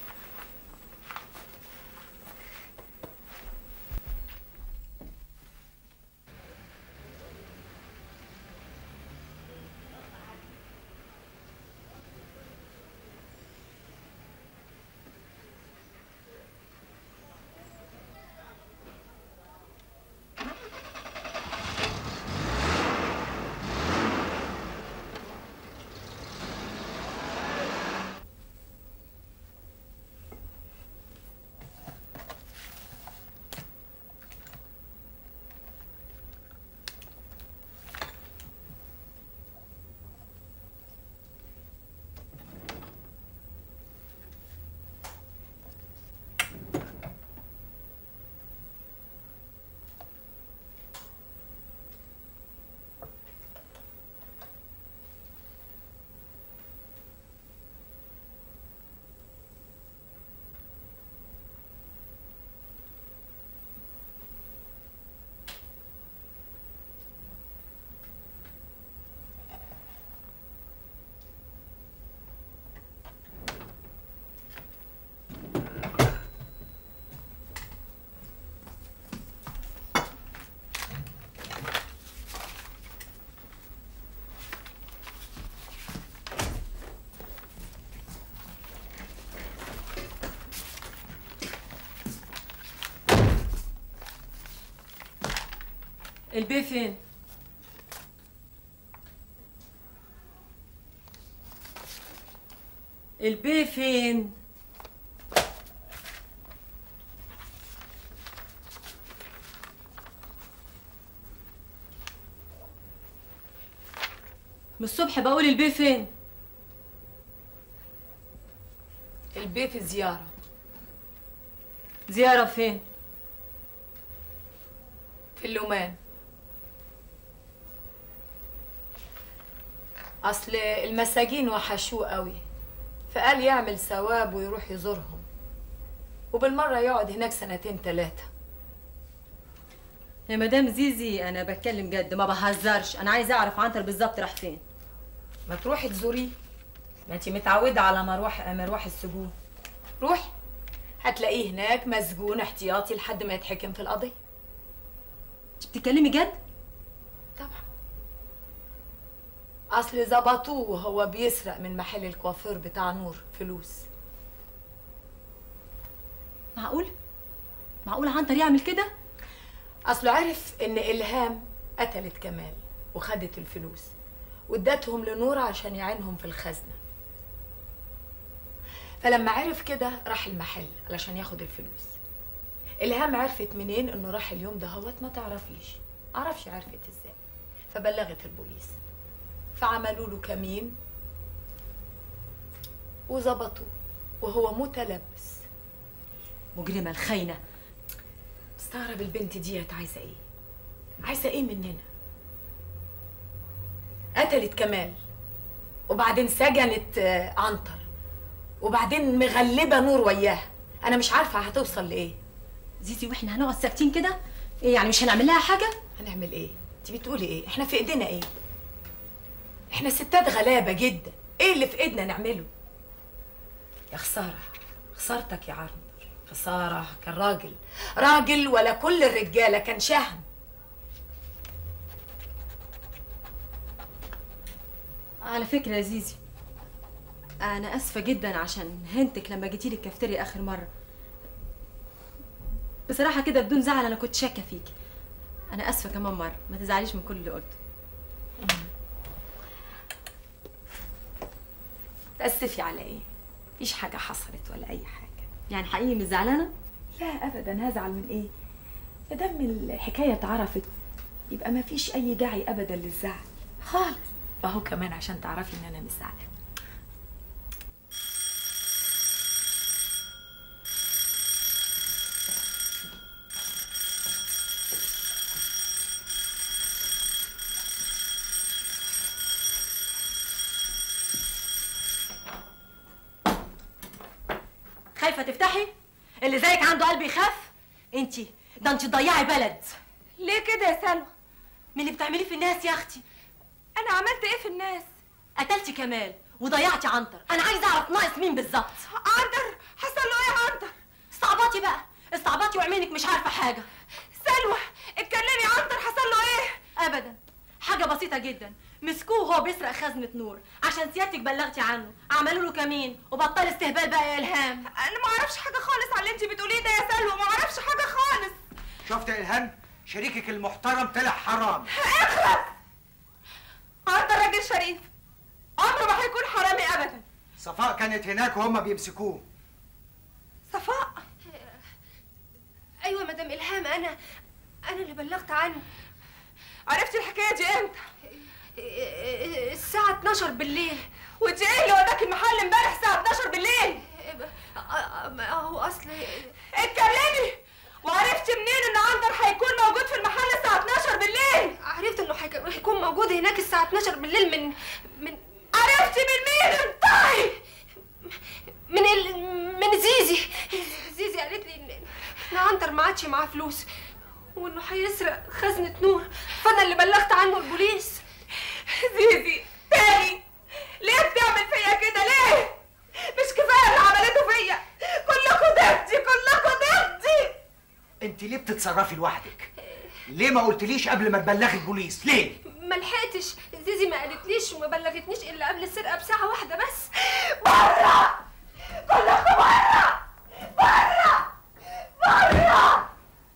البيه فين البيه فين من الصبح بقول البيه فين البيه في زيارة زيارة فين في اللومان اصل المساجين وحشوه قوي فقال يعمل ثواب ويروح يزورهم وبالمره يقعد هناك سنتين ثلاثه يا مدام زيزي انا بتكلم جد ما بهزرش انا عايزه اعرف عنتر بالظبط راح فين ما تروحي تزوريه ما انت متعوده على مروح مروح السجون روحي هتلاقيه هناك مسجون احتياطي لحد ما يتحكم في القضيه انت بتتكلمي جد طبعا اصل ظبطوه وهو بيسرق من محل الكوافير بتاع نور فلوس معقول معقول عنتر يعمل كده اصله عرف ان الهام قتلت كمال وخدت الفلوس وادتهم لنور عشان يعينهم في الخزنه فلما عرف كده راح المحل علشان ياخد الفلوس الهام عرفت منين انه راح اليوم ده هوت ما تعرفيش معرفش عرفت ازاي فبلغت البوليس فعملوا له كمين وظبطوه وهو متلبس مجرمه الخاينه مستغرب البنت ديت عايزه ايه عايزه ايه مننا قتلت كمال وبعدين سجنت آه، عنتر وبعدين مغلبه نور وياها انا مش عارفه هتوصل لايه زيزي واحنا هنقعد ساكتين كده ايه يعني مش هنعمل لها حاجه هنعمل ايه انت بتقولي ايه احنا في ايدينا ايه احنا ستات غلابه جدا ايه اللي في ايدنا نعمله يا خساره خسارتك يا عرض خساره كان راجل راجل ولا كل الرجاله كان شهم على فكرة يا زيزي أنا آسفة جدا عشان هنتك لما جيتي لي الكافتيريا آخر مرة بصراحة كده بدون زعل أنا كنت شاكة فيكي أنا آسفة كمان مرة ما تزعليش من كل اللي قلته تأسفي على ايه مفيش حاجه حصلت ولا اي حاجه يعني حقيقي مش زعلانة؟ لا ابدا هزعل من ايه ما دام الحكايه اتعرفت يبقى ما فيش اي داعي ابدا للزعل خالص وهو كمان عشان تعرفي ان انا مش زعلانه خايفة تفتحي؟ اللي زيك عنده قلب يخاف؟ انتي ده انتي تضيعي بلد ليه كده يا سلوى من اللي بتعمليه في الناس يا اختي انا عملت ايه في الناس قتلتي كمال وضيعتي عنتر انا عايزه اعرف ناقص مين بالظبط عنتر حصل له ايه يا عنتر استعبطي بقى استعبطي واعملي انك مش عارفه حاجه سلوى اتكلمي عنتر حصل له ايه ابدا حاجه بسيطه جدا مسكوه وهو بيسرق خزنه نور عشان سيادتك بلغتي عنه عملوا له كمين وبطل استهبال بقى يا الهام انا ما اعرفش حاجه خالص على اللي انت بتقوليه ده يا سلوى ما اعرفش حاجه خالص شفت يا الهام شريكك المحترم طلع حرام عنتر راجل شريف عمره ما هيكون حرامي ابدا صفاء كانت هناك وهم بيمسكوه صفاء ايوه مدام الهام انا انا اللي بلغت عنه عرفتي الحكايه دي امتى الساعه 12 بالليل وانت ايه اللي وداك المحل امبارح الساعه 12 بالليل هو اصل اتكلمي وعرفتي منين ان عنتر هيكون موجود في المحل الساعه 12 بالليل عرفت انه هيك- هيكون موجود هناك الساعه 12 بالليل من من عرفتي من مين انطقي من ال... من زيزي زيزي قالت لي ان ان عنتر ما عادش معاه فلوس وانه هيسرق خزنه نور فانا اللي بلغت عنه البوليس زيزي تاني ليه بتعمل فيا كده ليه مش كفايه اللي عملته فيا كلكوا ضدي كلكوا ضدي انت ليه بتتصرفي لوحدك ليه ما قلتليش قبل ما تبلغي البوليس ليه ما لحقتش زيزي ما قالتليش وما بلغتنيش الا قبل السرقه بساعه واحده بس بره كلكوا بره بره بره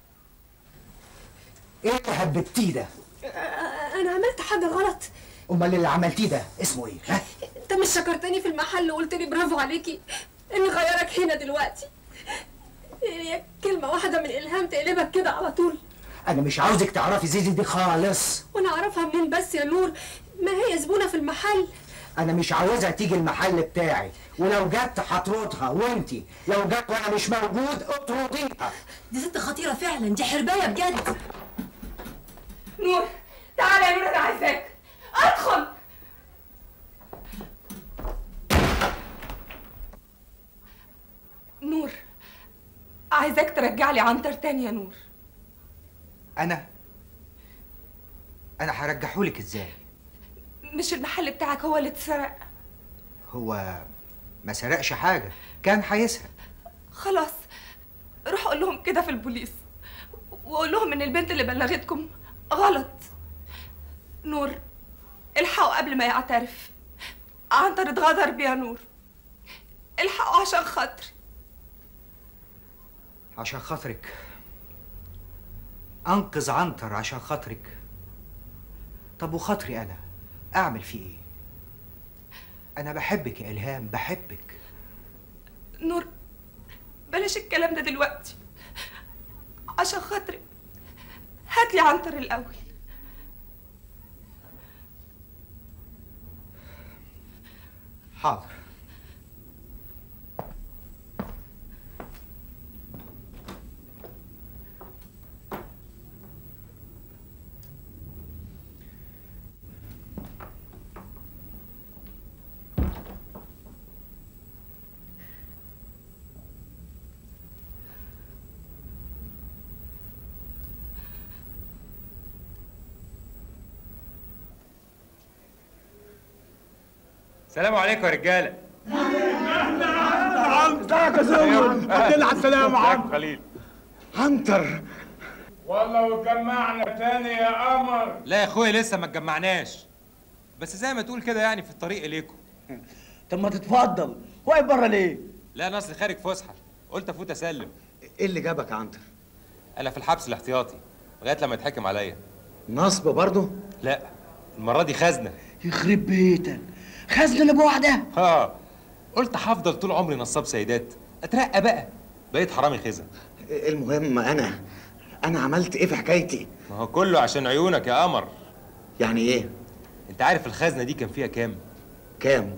ايه اللي هببتيه ده انا عملت حاجه غلط امال اللي عملتيه ده اسمه ايه ها انت مش شكرتني في المحل وقلت لي برافو عليكي اني غيرك هنا دلوقتي هي كلمه واحده من الهام تقلبك كده على طول انا مش عاوزك تعرفي زيزي دي خالص وانا اعرفها منين بس يا نور ما هي زبونه في المحل انا مش عاوزها تيجي المحل بتاعي ولو جت هطردها وانتي لو جت وانا مش موجود اطرديها دي ست خطيره فعلا دي حربايه بجد نور تعالى يا نور انا عايزاك ادخل نور عايزاك ترجع لي عنتر تاني يا نور انا انا هرجحهولك ازاي مش المحل بتاعك هو اللي اتسرق هو ما سرقش حاجه كان هيسرق خلاص روح قول لهم كده في البوليس وقول لهم ان البنت اللي بلغتكم غلط نور الحقوا قبل ما يعترف عنتر اتغدر بيا نور الحقوا عشان خاطري عشان خاطرك انقذ عنتر عشان خاطرك طب وخاطري انا اعمل فيه ايه انا بحبك يا الهام بحبك نور بلاش الكلام ده دلوقتي عشان خاطري هاتلي عنتر الاول حاضر سلام عليكم يا رجاله يا زمر الحمد لله على السلامة يا عم خليل عنتر والله وجمعنا تاني يا قمر لا يا اخويا لسه ما اتجمعناش بس زي ما تقول كده يعني في الطريق اليكم طب ما تتفضل واقف بره ليه؟ لا انا اصلي خارج فسحه قلت افوت اسلم ايه اللي جابك يا عنتر؟ انا في الحبس الاحتياطي لغايه لما يتحكم عليا نصب برضه؟ لا المره دي خزنه يخرب بيتك خزنة بواحدة ها قلت هفضل طول عمري نصاب سيدات اترقى بقى بقيت حرامي خزن المهم انا انا عملت ايه في حكايتي؟ ما هو كله عشان عيونك يا قمر يعني ايه؟ انت عارف الخزنه دي كان فيها كام كام؟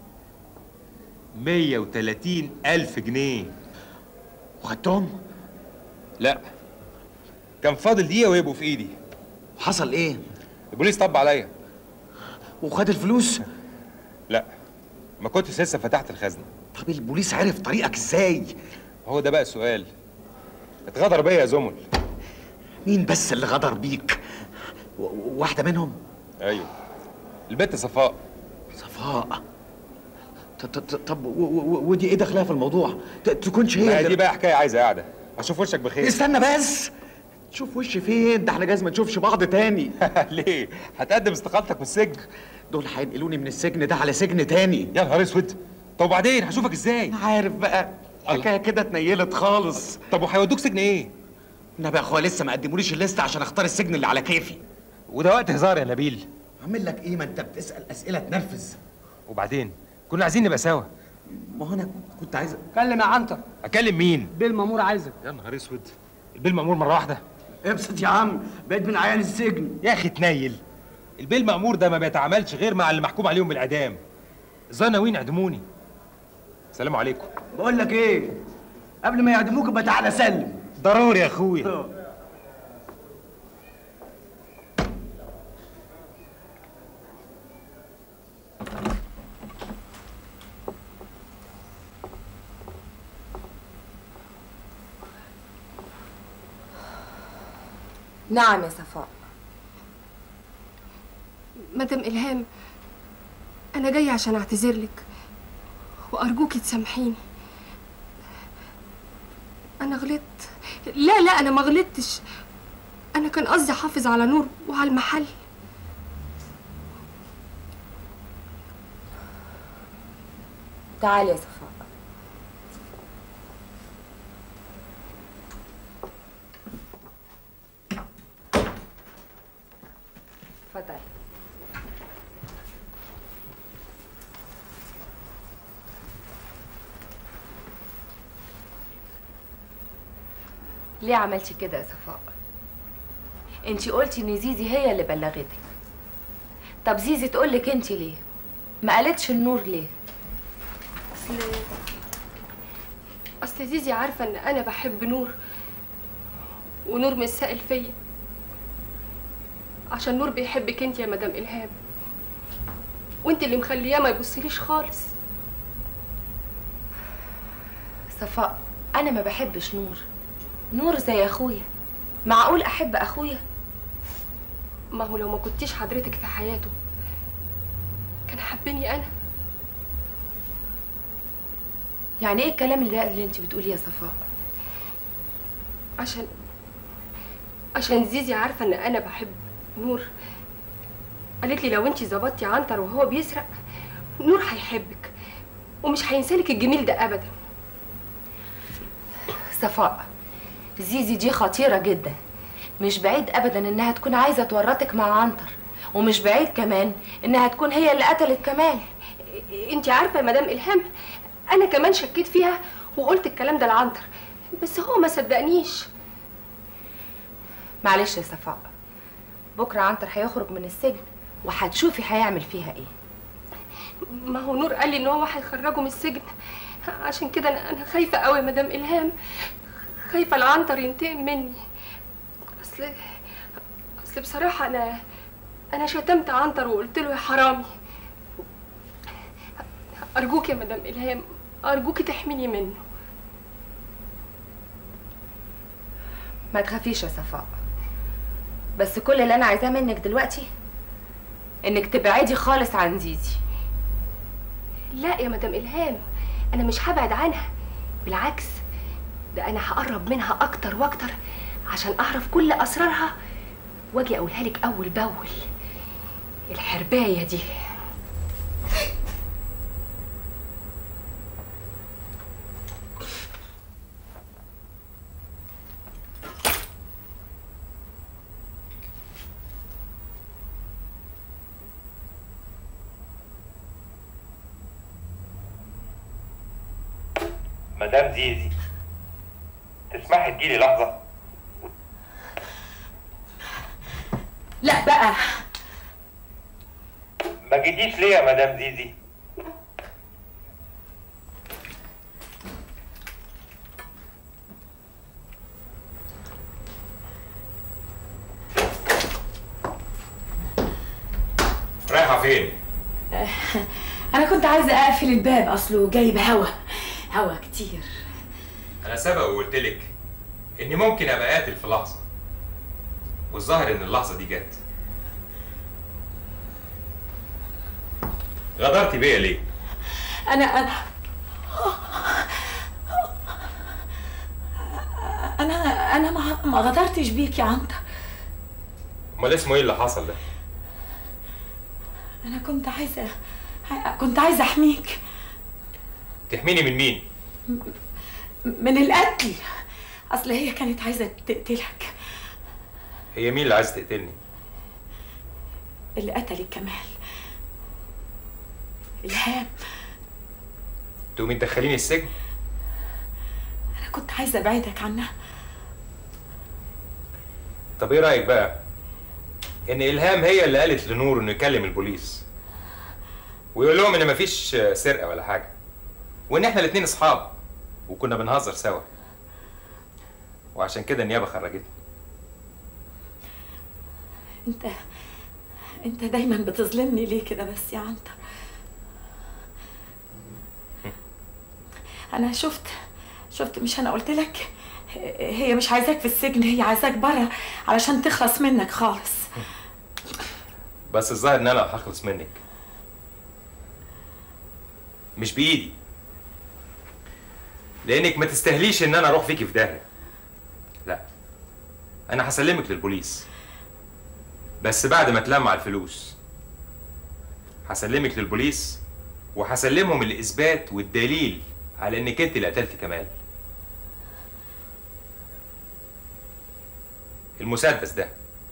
130 ألف جنيه وخدتهم؟ لا كان فاضل دقيقة ويبقوا في إيدي حصل إيه؟ البوليس طب عليا وخد الفلوس؟ لا ما كنتش لسه فتحت الخزنة طب البوليس عرف طريقك إزاي؟ هو ده بقى السؤال اتغدر بيا يا زمل مين بس اللي غدر بيك؟ و- واحدة منهم؟ أيوه البت صفاء صفاء ط- ط- ط- طب و- و- ودي ايه دخلها في الموضوع؟ ت- تكونش هي ما هي اللي- دي بقى حكاية عايزة قاعدة أشوف وشك بخير استنى بس شوف وشي فين ده احنا جايز ما نشوفش بعض تاني ليه؟ هتقدم استقالتك من السجن دول هينقلوني من السجن ده على سجن تاني يا نهار اسود طب وبعدين هشوفك ازاي؟ عارف بقى حكايه كده اتنيلت خالص طب وهيودوك سجن ايه؟ انا بقى اخويا لسه ما قدموليش الليسته عشان اختار السجن اللي على كيفي وده وقت هزار يا نبيل اعمل لك ايه ما انت بتسال اسئله تنرفز وبعدين كنا عايزين نبقى سوا ما هو انا كنت عايز كلم يا عنتر اكلم مين؟ بيه المامور عايزك يا نهار اسود البيل مأمور مرة واحدة ابسط يا عم بقيت من عيال السجن يا اخي تنيل البيل مأمور ده ما بيتعاملش غير مع اللي محكوم عليهم بالاعدام ازاي ناويين يعدموني السلام عليكم بقول لك ايه قبل ما يعدموك يبقى تعالى سلم ضروري يا اخويا نعم يا صفاء مدام إلهام أنا جاية عشان أعتذر لك وأرجوكي تسامحيني أنا غلطت لا لا أنا ما غلطتش أنا كان قصدي أحافظ على نور وعلى المحل تعالي يا صفاء اتفضلي ليه عملتي كده يا صفاء انتي قلتي ان زيزي هي اللي بلغتك طب زيزي تقولك انتي ليه ما قالتش النور ليه أصل أصل زيزي عارفة إن أنا بحب نور ونور مش سائل فيا عشان نور بيحبك انت يا مدام إلهام وانت اللي مخلياه ما يبصليش خالص صفاء انا ما بحبش نور نور زي اخويا معقول احب اخويا ما هو لو ما كنتيش حضرتك في حياته كان حبني أنا يعني ايه الكلام اللي اللي انت بتقوليه يا صفاء عشان عشان زيزي عارفة إن أنا بحب نور قالت لي لو انت ظبطتي عنتر وهو بيسرق نور هيحبك ومش هينسالك الجميل ده أبدا صفاء زيزي دي خطيرة جدا مش بعيد ابدا انها تكون عايزة تورطك مع عنتر ومش بعيد كمان انها تكون هي اللي قتلت كمال انت عارفة يا مدام إلهام أنا كمان شكيت فيها وقلت الكلام ده لعنتر بس هو ما صدقنيش معلش يا صفاء بكرة عنتر هيخرج من السجن وهتشوفي هيعمل فيها ايه ما هو نور قال لي ان هو هيخرجه من السجن عشان كده انا انا خايفه قوي يا مدام الهام خايفه العنتر ينتقم مني اصل اصل بصراحه انا انا شتمت عنتر وقلت له يا حرامي ارجوك يا مدام الهام ارجوكي تحميني منه ما تخافيش يا صفاء بس كل اللي انا عايزاه منك دلوقتي انك تبعدي خالص عن زيزي لا يا مدام الهام انا مش هبعد عنها بالعكس ده انا هقرب منها اكتر واكتر عشان اعرف كل اسرارها واجي اقولها لك اول باول الحربايه دي مدام زيزي تسمحي تجيلي لحظة لا بقى ما جيتيش ليه يا مدام زيزي رايحة فين؟ انا كنت عايزه اقفل الباب اصله جايب هوا هوا كتير أنا سبق وقلت لك إني ممكن أبقى قاتل في لحظة والظاهر إن اللحظة دي جت غدرتي بيا ليه؟ انا انا انا انا ما ما غدرتش بيك يا عنتر أمال اسمه إيه اللي حصل ده؟ انا كنت عايزه كنت عايزه احميك تحميني من مين؟ من القتل اصل هي كانت عايزه تقتلك هي مين اللي عايز تقتلني؟ اللي قتلك كمال الهام تقومي تدخليني السجن؟ انا كنت عايزه ابعدك عنها طب ايه رايك بقى ان الهام هي اللي قالت لنور انه يكلم البوليس ويقول لهم ان مفيش سرقه ولا حاجه وان احنا الاتنين اصحاب وكنا بنهزر سوا وعشان كده النيابه خرجتني انت انت دايما بتظلمني ليه كده بس يا عنتر انا شفت شفت مش انا قلت لك هي مش عايزاك في السجن هي عايزاك بره علشان تخلص منك خالص بس الظاهر ان انا هخلص منك مش بايدي لانك ما تستاهليش ان انا اروح فيكي في داهيه لا انا هسلمك للبوليس بس بعد ما تلمع الفلوس هسلمك للبوليس وهسلمهم الاثبات والدليل على انك انت اللي قتلت كمال المسدس ده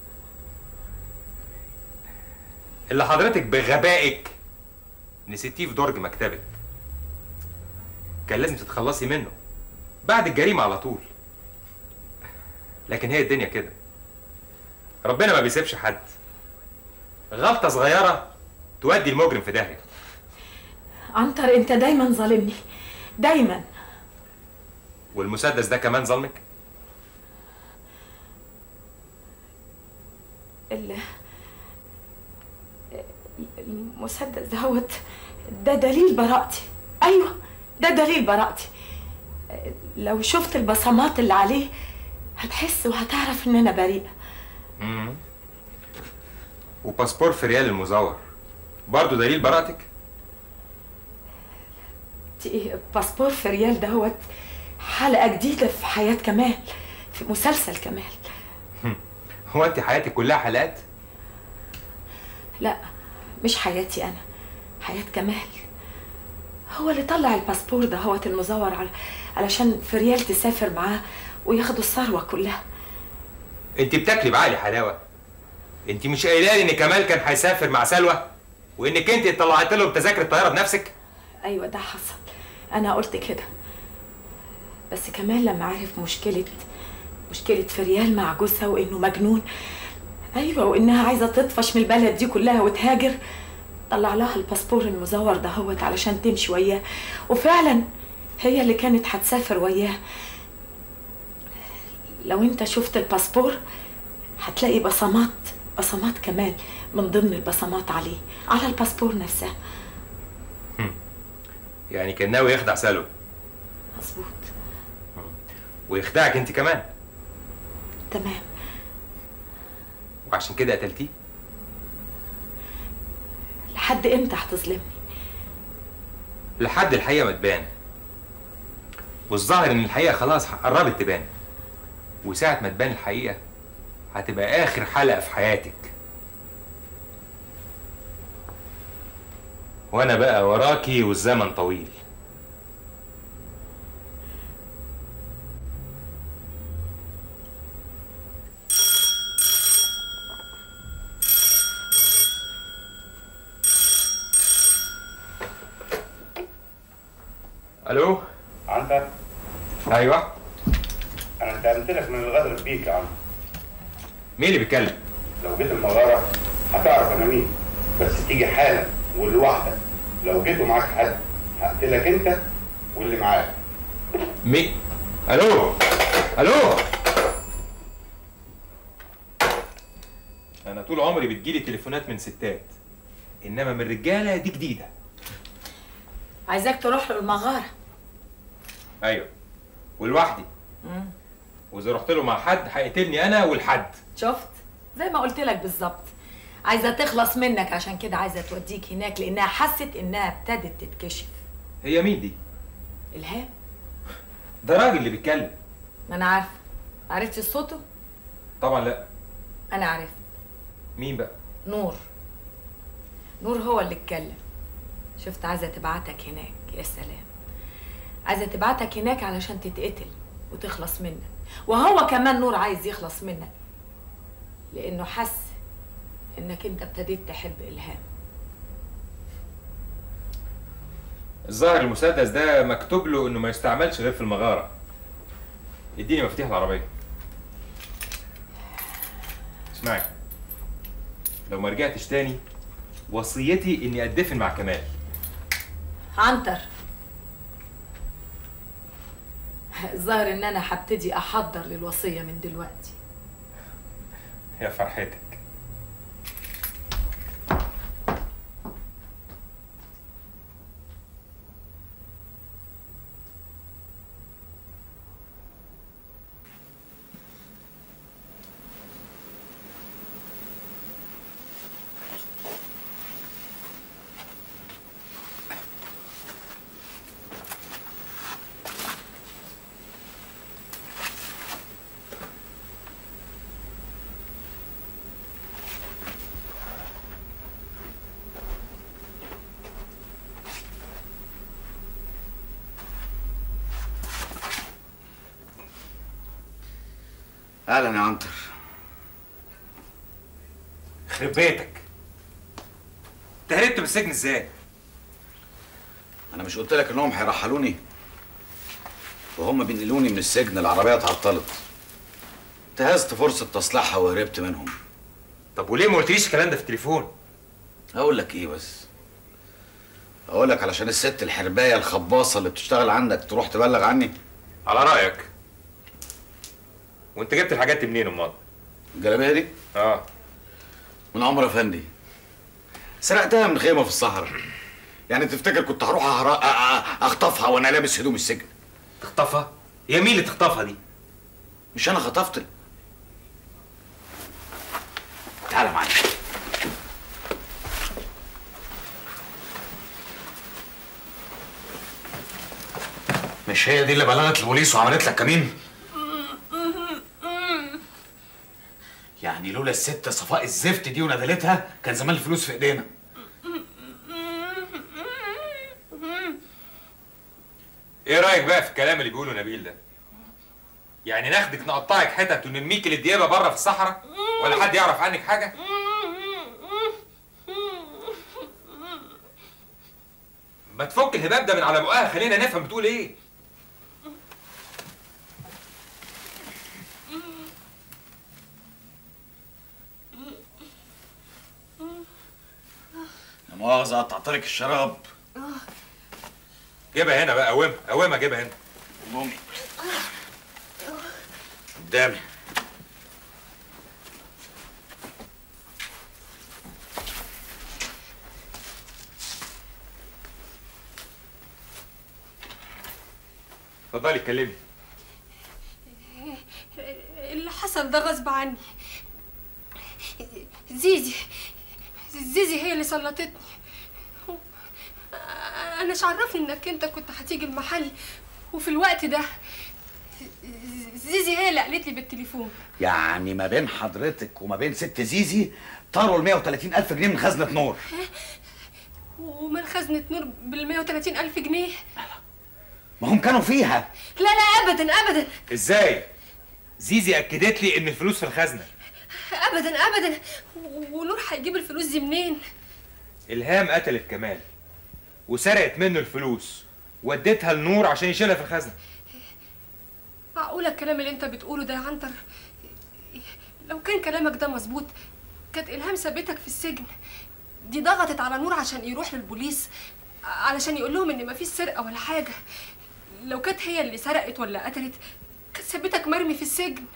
اللي حضرتك بغبائك نسيتيه في درج مكتبك كان لازم تتخلصي منه بعد الجريمة على طول لكن هي الدنيا كده ربنا ما بيسيبش حد غلطة صغيرة تودي المجرم في داهية عنتر انت دايما ظالمني دايما والمسدس ده كمان ظلمك ال- المسدس دهوت ده دليل براءتي ايوه ده دليل براءتي لو شفت البصمات اللي عليه هتحس وهتعرف ان انا بريئه مم. وباسبور في ريال المزور برضه دليل براءتك دي باسبور في ريال دهوت حلقه جديده في حياه كمال في مسلسل كمال هو انت حياتك كلها حلقات لا مش حياتي انا حياه كمال هو اللي طلع الباسبور ده هوت المزور على علشان فريال تسافر معاه وياخدوا الثروه كلها انت بتاكلي بعقلي حلاوه انت مش قايله لي ان كمال كان هيسافر مع سلوى وانك انت اللي طلعت له بتذاكر الطياره بنفسك ايوه ده حصل انا قلت كده بس كمان لما عرف مشكله مشكله فريال مع جوزها وانه مجنون ايوه وانها عايزه تطفش من البلد دي كلها وتهاجر طلع لها الباسبور المزور ده هوت علشان تمشي وياه وفعلا هي اللي كانت هتسافر وياه لو انت شفت الباسبور هتلاقي بصمات بصمات كمان من ضمن البصمات عليه على الباسبور نفسها يعني كان ناوي يخدع سلوى مظبوط ويخدعك انت كمان تمام وعشان كده قتلتيه لحد امتى هتظلمني لحد الحقيقه ما تبان والظاهر ان الحقيقه خلاص قربت تبان وساعه ما تبان الحقيقه هتبقى اخر حلقه في حياتك وانا بقى وراكي والزمن طويل الو عنتر ايوه انا انتقمت لك من الغدر بيك يا عم مين اللي بيتكلم لو جيت المغاره هتعرف انا مين بس تيجي حالا ولوحدك لو جيتوا معاك حد هقتلك انت واللي معاك مين الو الو انا طول عمري بتجيلي تليفونات من ستات انما من رجاله دي جديده عايزاك تروح له المغاره ايوه ولوحدي مم. واذا رحت له مع حد هيقتلني انا والحد شفت زي ما قلت لك بالظبط عايزه تخلص منك عشان كده عايزه توديك هناك لانها حست انها ابتدت تتكشف هي مين دي الهام ده راجل اللي بيتكلم ما انا عارفه عرفت صوته طبعا لا انا عرفت مين بقى نور نور هو اللي اتكلم شفت عايزه تبعتك هناك يا سلام عايزه تبعتك هناك علشان تتقتل وتخلص منك وهو كمان نور عايز يخلص منك لانه حس انك انت ابتديت تحب الهام الظاهر المسدس ده مكتوب له انه ما يستعملش غير في المغاره اديني مفاتيح العربيه اسمعي لو ما رجعتش تاني وصيتي اني اتدفن مع كمال عنتر الظاهر ان انا هبتدي احضر للوصيه من دلوقتي يا فرحتك اهلا يا عنتر يخرب بيتك انت هربت من السجن ازاي؟ انا مش قلت لك انهم هيرحلوني وهم بينقلوني من السجن العربيه اتعطلت انتهزت فرصه تصليحها وهربت منهم طب وليه ما قلتليش الكلام ده في التليفون؟ اقول لك ايه بس اقول لك علشان الست الحربايه الخباصه اللي بتشتغل عندك تروح تبلغ عني على رايك وانت جبت الحاجات دي منين امال؟ الجلابيه دي اه من عمرو افندي سرقتها من خيمه في الصحراء يعني تفتكر كنت هروح أهر- أ- أ- اخطفها وانا لابس هدوم السجن تخطفها؟ هي مين اللي تخطفها دي؟ مش انا خطفت تعالى معايا مش هي دي اللي بلغت البوليس وعملت لك كمين؟ يعني لولا الست صفاء الزفت دي وندلتها كان زمان الفلوس في ايدينا ايه رايك بقى في الكلام اللي بيقوله نبيل ده؟ يعني ناخدك نقطعك حتت ونرميك للديابه بره في الصحراء ولا حد يعرف عنك حاجه؟ ما تفك الهباب ده من على بقها خلينا نفهم بتقول ايه؟ لا مؤاخذة قطعت لك الشراب جيبها هنا بقى قومها قومها جيبها هنا قومي قدامي اتفضلي اتكلمي اللي حصل ده غصب عني زيزي زيزي هي اللي سلطتني انا مش عرفني انك انت كنت هتيجي المحل وفي الوقت ده زيزي هي اللي قالت لي بالتليفون يعني ما بين حضرتك وما بين ست زيزي طاروا ال 130 ألف جنيه من خزنة نور ومن خزنة نور بال 130 ألف جنيه ما هم كانوا فيها لا لا أبدا أبدا ازاي زيزي اكدت لي ان الفلوس في الخزنه أبدا أبدا ونور هيجيب الفلوس دي منين؟ الهام قتلت كمال وسرقت منه الفلوس وديتها لنور عشان يشيلها في الخزنه معقولة الكلام اللي أنت بتقوله ده يا عنتر لو كان كلامك ده مظبوط كانت إلهام سابتك في السجن دي ضغطت على نور عشان يروح للبوليس علشان يقول لهم إن مفيش سرقة ولا حاجة لو كانت هي اللي سرقت ولا قتلت كانت سابتك مرمي في السجن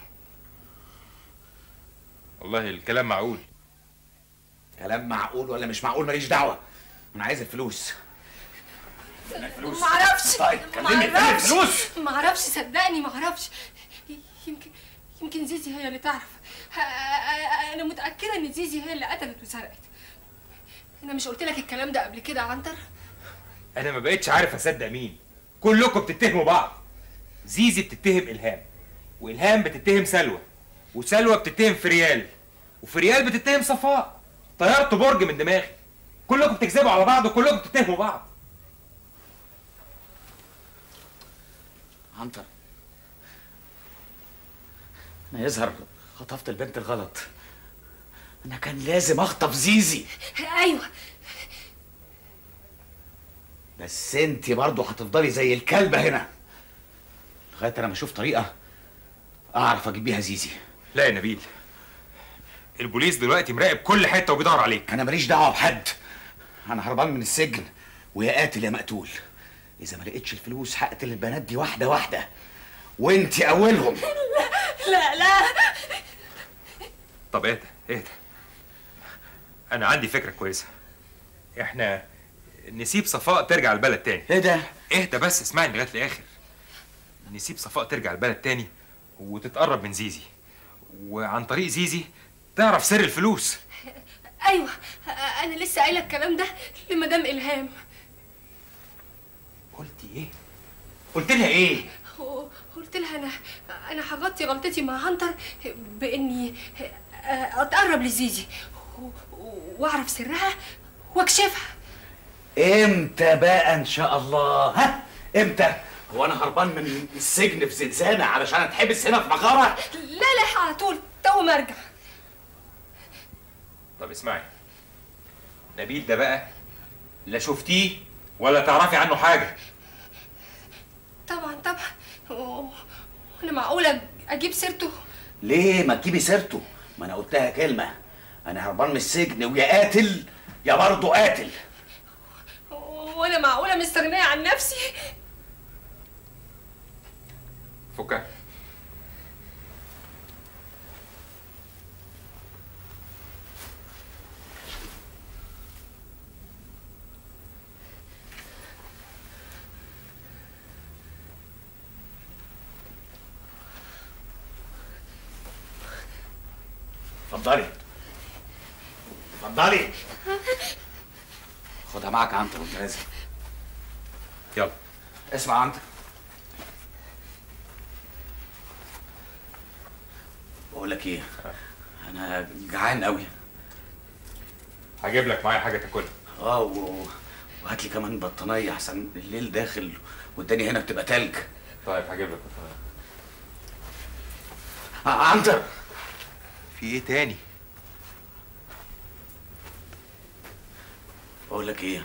والله الكلام معقول كلام معقول ولا مش معقول ماليش دعوة أنا عايز الفلوس الفلوس معرفش طيب كلمني فين معرفش. الفلوس معرفش صدقني معرفش يمكن يمكن زيزي هي اللي تعرف ه- انا متاكده ان زيزي هي اللي قتلت وسرقت انا مش قلت لك الكلام ده قبل كده يا عنتر انا ما بقتش عارف اصدق مين كلكم بتتهموا بعض زيزي بتتهم الهام والهام بتتهم سلوى وسلوى بتتهم فريال وفريال بتتهم صفاء طيرت برج من دماغي كلكم بتكذبوا على بعض وكلكم بتتهموا بعض عنتر أنا يظهر خطفت البنت الغلط أنا كان لازم أخطف زيزي ايوه بس انت برضه هتفضلي زي الكلبة هنا لغاية أنا ما أشوف طريقة أعرف أجيب بيها زيزي لا يا نبيل البوليس دلوقتي مراقب كل حته وبيدور عليك أنا ماليش دعوة بحد أنا هربان من السجن ويا قاتل يا مقتول إذا ما لقيتش الفلوس هقتل البنات دي واحدة واحدة وأنت أولهم لا لا طب اهدى اهدى انا عندي فكره كويسه احنا نسيب صفاء ترجع البلد تاني ايه ده اهدى بس اسمعني لغايه الاخر نسيب صفاء ترجع البلد تاني وتتقرب من زيزي وعن طريق زيزي تعرف سر الفلوس ايوه انا لسه قايله الكلام ده لمدام الهام قلتي ايه قلت لها ايه قلت لها انا انا هغطي غلطتي مع عنتر باني اتقرب لزيزي و- واعرف سرها واكشفها امتى بقى ان شاء الله ها امتى هو انا هربان من السجن في زنزانه علشان اتحبس هنا في مغاره لا لا على طول تو ما ارجع طب اسمعي نبيل ده بقى لا شفتيه ولا تعرفي عنه حاجه طبعا طبعا و- وانا معقوله اجيب سيرته ليه ما تجيبي سيرته ما انا قلتها كلمه انا هربان من السجن ويا قاتل يا برضه قاتل وانا معقوله مستغنيه عن نفسي فكها اتفضلي اتفضلي خدها معاك عنتر وانت نازل يلا اسمع عنتر بقول لك ايه انا جعان قوي هجيب لك معايا حاجه تاكلها اه و... وهات لي كمان بطانيه احسن الليل داخل والدنيا هنا بتبقى تلج طيب هجيب لك بطانيه آه، عنتر في ايه تاني بقول لك ايه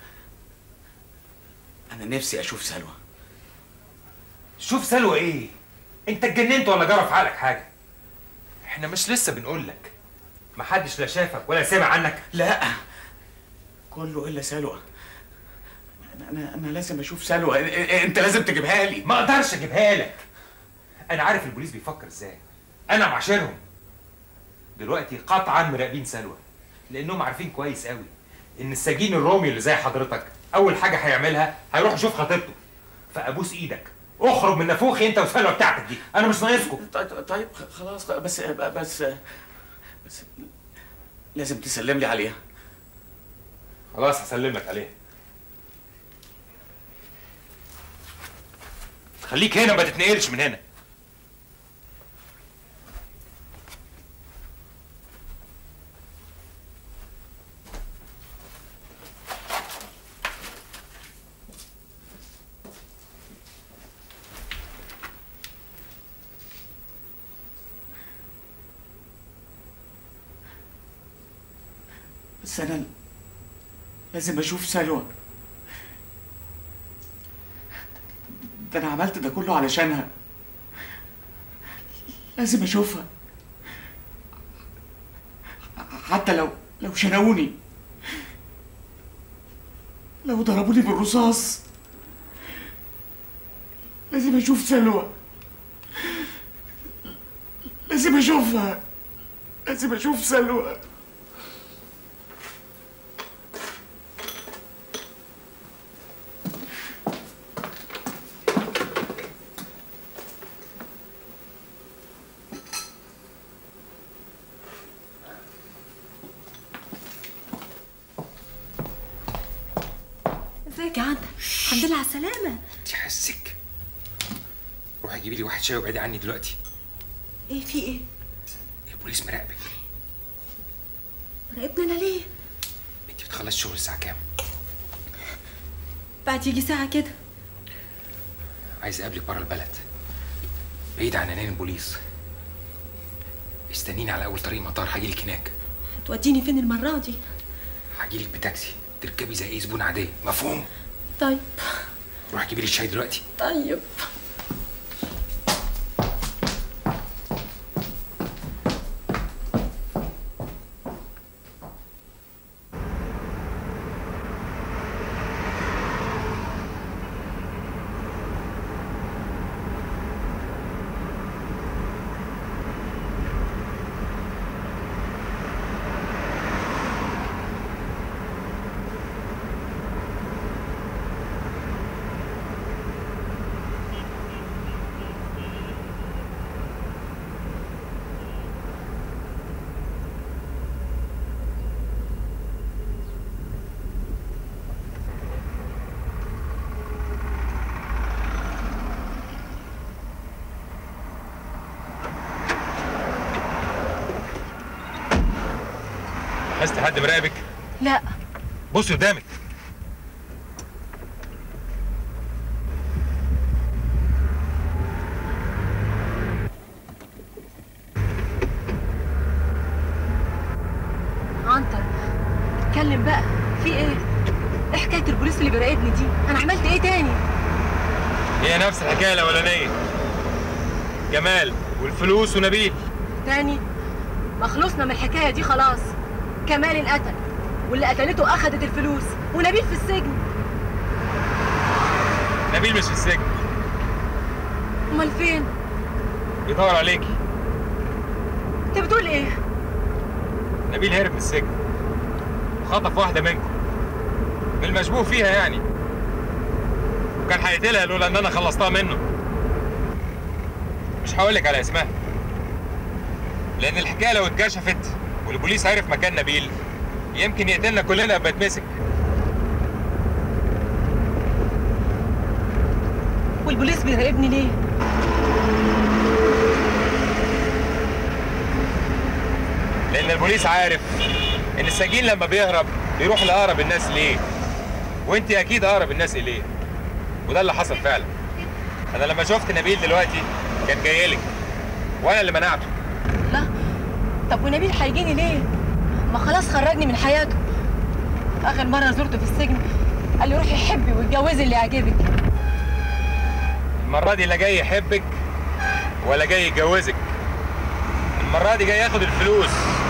انا نفسي اشوف سلوى شوف سلوى ايه انت اتجننت ولا جرى في عقلك حاجه احنا مش لسه بنقول لك محدش لا شافك ولا سمع عنك لا كله الا سلوى انا انا, أنا لازم اشوف سلوى إ- إ- انت لازم تجيبها لي ما اقدرش اجيبها لك انا عارف البوليس بيفكر ازاي انا معاشرهم دلوقتي قطعا مراقبين سلوى لانهم عارفين كويس قوي ان السجين الرومي اللي زي حضرتك اول حاجه هيعملها هيروح يشوف خطيبته فابوس ايدك اخرج من نافوخي انت وسلوى بتاعتك دي انا مش ناقصكم طيب طيب خلاص بس بس بس لازم تسلم لي عليها خلاص هسلم لك عليها خليك هنا ما تتنقلش من هنا بس انا لازم اشوف سلوى ده انا عملت ده كله علشانها لازم اشوفها حتى لو لو شنقوني لو ضربوني بالرصاص لازم اشوف سلوى لازم اشوفها لازم اشوف سلوى ازيك يا عنتر الحمد لله على السلامة تحسك روحي جيبي لي واحد شاي وابعدي عني دلوقتي ايه في ايه؟ البوليس مراقبك راقبنا انا ليه؟ انت بتخلص شغل الساعه كام بعد يجي ساعة كده عايز اقابلك بره البلد بعيد عن عينين البوليس استنيني على اول طريق مطار هجيلك هناك توديني فين المرة دي؟ هجيلك بتاكسي تركبي زي اي زبون عاديه مفهوم طيب روحي جيبي لي الشاي دلوقتي طيب لاحظت حد مراقبك لا بص قدامك عنتر اتكلم بقى في ايه؟ ايه حكاية البوليس اللي بيراقبني دي؟ انا عملت ايه تاني؟ هي نفس الحكايه الاولانيه جمال والفلوس ونبيل تاني ما خلصنا من الحكاية دي خلاص كمال انقتل واللي قتلته اخدت الفلوس ونبيل في السجن نبيل مش في السجن امال فين؟ بيدور عليكي انت بتقول ايه؟ نبيل هرب من السجن وخطف واحده منكم من المشبوه فيها يعني وكان هيقتلها لولا ان انا خلصتها منه مش هقولك على اسمها لان الحكايه لو اتكشفت والبوليس عرف مكان نبيل يمكن يقتلنا كلنا قبل ما يتمسك والبوليس بيراقبني ليه؟ لان البوليس عارف ان السجين لما بيهرب بيروح لاقرب الناس ليه وانت اكيد اقرب الناس اليه وده اللي حصل فعلا انا لما شفت نبيل دلوقتي كان جاي لك وانا اللي منعته لا طب ونبيل هيجيني ليه؟ ما خلاص خرجني من حياته اخر مرة زرته في السجن قال لي روحي حبي واتجوزي اللي يعجبك المره دي لا جاي يحبك ولا جاي يتجوزك المره دي جاي ياخد الفلوس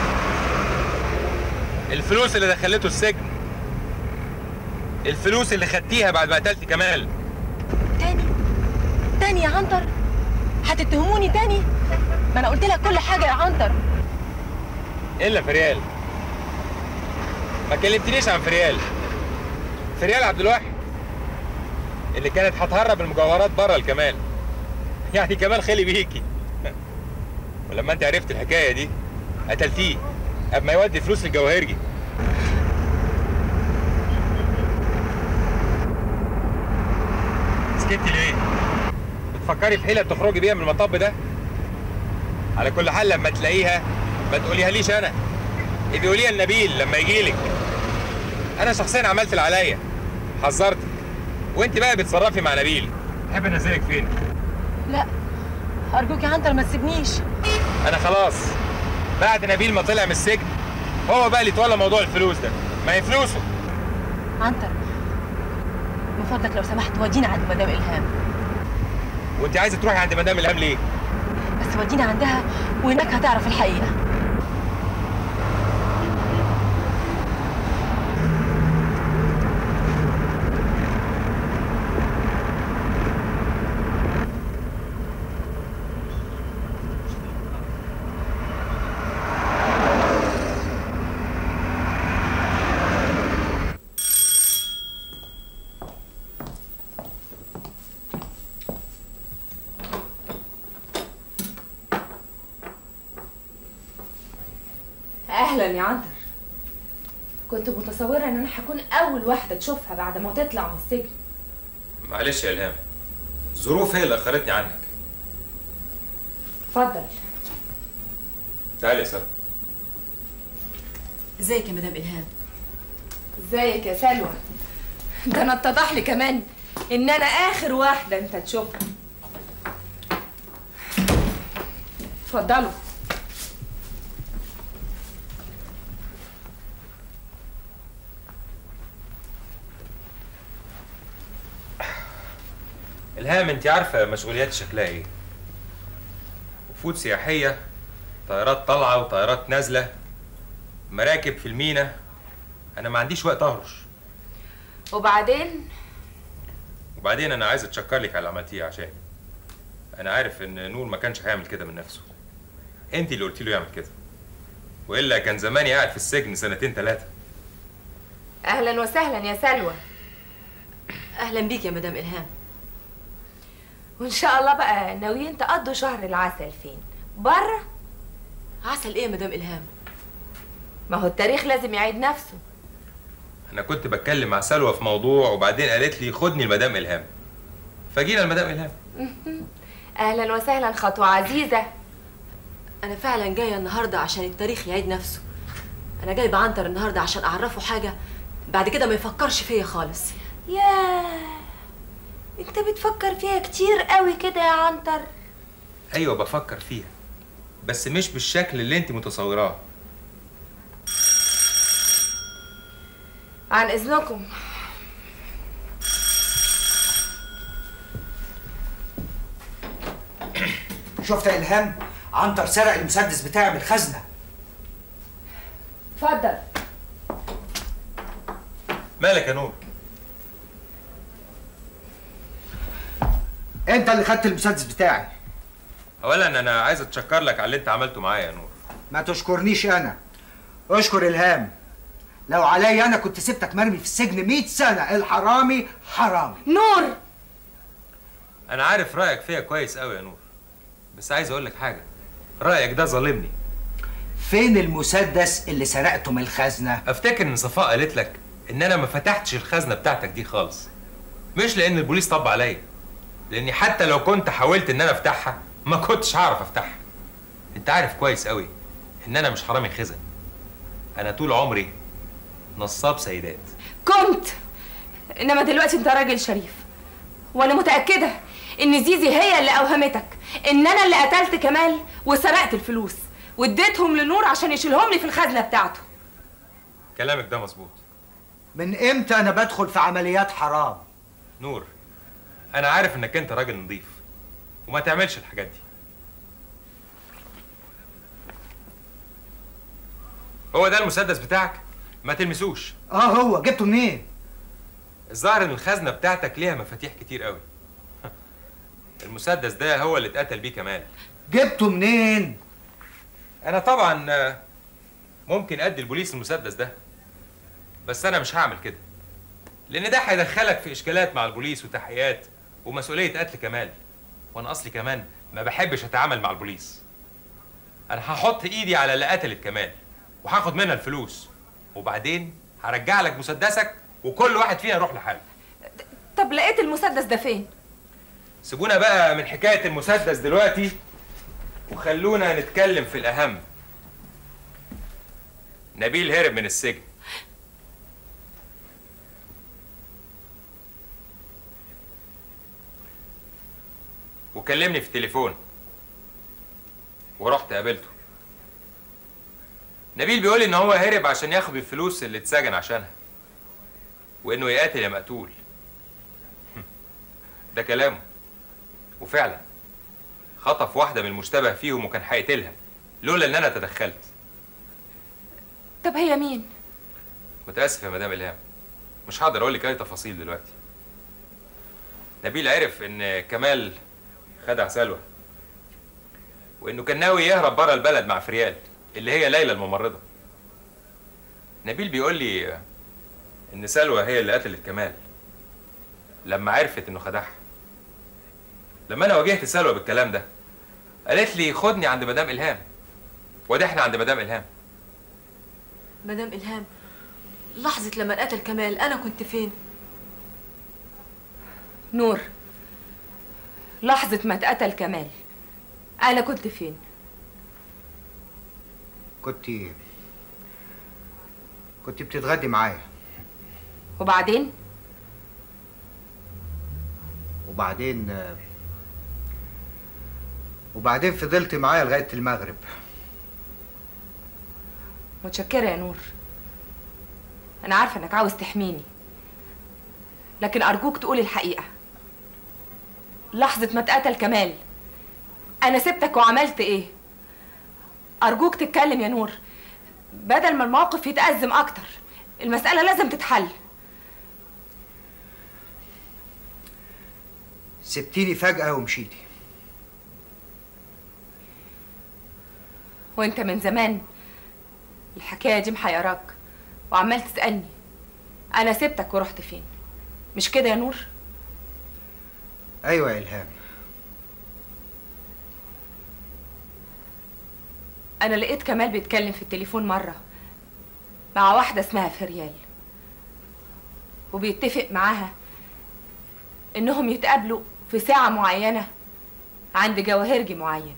الفلوس اللي دخلته السجن الفلوس اللي خدتيها بعد ما قتلتي كمال تاني تاني يا عنتر هتتهموني تاني ما انا قلت لك كل حاجة يا عنتر الا فريال ما كلمتنيش عن فريال فريال عبد الواحد اللي كانت هتهرب المجوهرات بره لكمال يعني كمال خلي بيكي ولما انت عرفت الحكايه دي قتلتيه قبل ما يودي فلوس للجواهرجي سكتي ليه؟ تفكري في حيله تخرجي بيها من المطب ده على كل حال لما تلاقيها ما تقوليها ليش انا ابقي قوليها لنبيل لما يجي لك انا شخصيا عملت اللي عليا حذرتك وانت بقى بتصرفي مع نبيل تحب انزلك فين لا ارجوك يا عنتر ما تسيبنيش انا خلاص بعد نبيل ما طلع من السجن هو بقى اللي يتولى موضوع الفلوس ده ما هي فلوسه عنتر من فضلك لو سمحت ودينا عند مدام الهام وانت عايزه تروحي عند مدام الهام ليه بس ودينا عندها وهناك هتعرف الحقيقه اهلا يا عنتر كنت متصوره ان انا هكون اول واحده تشوفها بعد ما تطلع من السجن معلش يا الهام ظروف هي اللي اخرتني عنك اتفضل تعالي يا ساره ازيك يا مدام الهام ازيك يا سلوى ده انا اتضح لي كمان ان انا اخر واحده انت تشوفها اتفضلوا الهام انت عارفه مسؤوليات شكلها ايه وفود سياحيه طيارات طالعه وطيارات نازله مراكب في المينا انا ما عنديش وقت اهرش وبعدين وبعدين انا عايز اتشكر لك على اللي عملتيه عشان انا عارف ان نور ما كانش هيعمل كده من نفسه انت اللي قلتي له يعمل كده والا كان زماني قاعد في السجن سنتين ثلاثه اهلا وسهلا يا سلوى اهلا بيك يا مدام الهام وان شاء الله بقى ناويين تقضوا شهر العسل فين بره عسل ايه يا مدام الهام ما هو التاريخ لازم يعيد نفسه انا كنت بتكلم مع سلوى في موضوع وبعدين قالت لي خدني المدام الهام فجينا المدام الهام اهلا وسهلا خطوه عزيزه انا فعلا جايه النهارده عشان التاريخ يعيد نفسه انا جايبه عنتر النهارده عشان اعرفه حاجه بعد كده ما يفكرش فيا خالص ياه انت بتفكر فيها كتير قوي كده يا عنتر ايوه بفكر فيها بس مش بالشكل اللي انت متصوراه عن اذنكم شفت يا الهام عنتر سرق المسدس بتاعي من الخزنه اتفضل مالك يا نور انت اللي خدت المسدس بتاعي اولا انا عايز اتشكر لك على اللي انت عملته معايا يا نور ما تشكرنيش انا اشكر الهام لو عليا انا كنت سبتك مرمي في السجن 100 سنه الحرامي حرامي نور انا عارف رايك فيا كويس قوي يا نور بس عايز اقول لك حاجه رايك ده ظالمني فين المسدس اللي سرقته من الخزنه افتكر ان صفاء قالت لك ان انا ما فتحتش الخزنه بتاعتك دي خالص مش لان البوليس طب عليا لاني حتى لو كنت حاولت ان انا افتحها ما كنتش هعرف افتحها انت عارف كويس قوي ان انا مش حرامي خزن انا طول عمري نصاب سيدات كنت انما دلوقتي انت راجل شريف وانا متاكده ان زيزي هي اللي اوهمتك ان انا اللي قتلت كمال وسرقت الفلوس واديتهم لنور عشان يشيلهم لي في الخزنه بتاعته كلامك ده مظبوط من امتى انا بدخل في عمليات حرام نور انا عارف انك انت راجل نظيف وما تعملش الحاجات دي هو ده المسدس بتاعك ما تلمسوش اه هو جبته منين الظاهر ان الخزنه بتاعتك ليها مفاتيح كتير قوي المسدس ده هو اللي اتقتل بيه كمال جبته منين انا طبعا آه، ممكن ادي البوليس المسدس ده بس انا مش هعمل كده لان ده هيدخلك في اشكالات مع البوليس وتحقيقات ومسؤوليه قتل كمال وانا اصلي كمان ما بحبش اتعامل مع البوليس انا هحط ايدي على اللي قتلت كمال وهاخد منها الفلوس وبعدين هرجع لك مسدسك وكل واحد فينا يروح لحاله طب لقيت المسدس ده فين سيبونا بقى من حكايه المسدس دلوقتي وخلونا نتكلم في الاهم نبيل هرب من السجن وكلمني في التليفون ورحت قابلته نبيل بيقول ان هو هرب عشان ياخد الفلوس اللي اتسجن عشانها وانه يقاتل يا مقتول ده كلامه وفعلا خطف واحده من المشتبه فيهم وكان هيقتلها لولا ان انا تدخلت طب هي مين متاسف يا مدام الهام مش هقدر اقول لك اي تفاصيل دلوقتي نبيل عرف ان كمال خدع سلوى وانه كان ناوي يهرب بره البلد مع فريال اللي هي ليلى الممرضه نبيل بيقول لي ان سلوى هي اللي قتلت كمال لما عرفت انه خدعها لما انا واجهت سلوى بالكلام ده قالت لي خدني عند مدام الهام وده احنا عند مدام الهام مدام إلهام لحظة لما قتل كمال أنا كنت فين؟ نور لحظة ما اتقتل كمال أنا كنت فين؟ كنت كنت بتتغدي معايا وبعدين؟ وبعدين وبعدين فضلت معايا لغاية المغرب متشكرة يا نور أنا عارفة إنك عاوز تحميني لكن أرجوك تقولي الحقيقة لحظة ما اتقتل كمال أنا سبتك وعملت إيه؟ أرجوك تتكلم يا نور بدل ما الموقف يتأزم أكتر المسألة لازم تتحل سبتيني فجأة ومشيتي وانت من زمان الحكاية دي محيراك وعمال تسألني أنا سبتك ورحت فين مش كده يا نور؟ أيوة يا إلهام أنا لقيت كمال بيتكلم في التليفون مرة مع واحدة اسمها فريال وبيتفق معاها إنهم يتقابلوا في ساعة معينة عند جواهرجي معين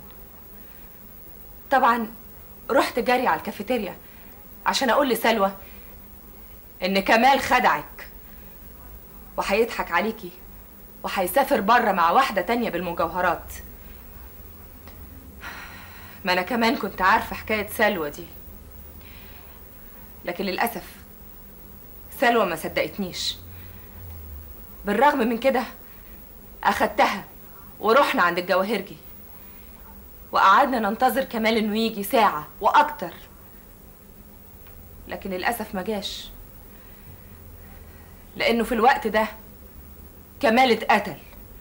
طبعا رحت جري على الكافيتيريا عشان أقول لسلوى إن كمال خدعك وهيضحك عليكي وهيسافر بره مع واحدة تانية بالمجوهرات ما أنا كمان كنت عارفة حكاية سلوى دي لكن للأسف سلوى ما صدقتنيش بالرغم من كده أخدتها ورحنا عند الجواهرجي وقعدنا ننتظر كمال إنه يجي ساعة وأكتر لكن للأسف ما جاش لأنه في الوقت ده كمال اتقتل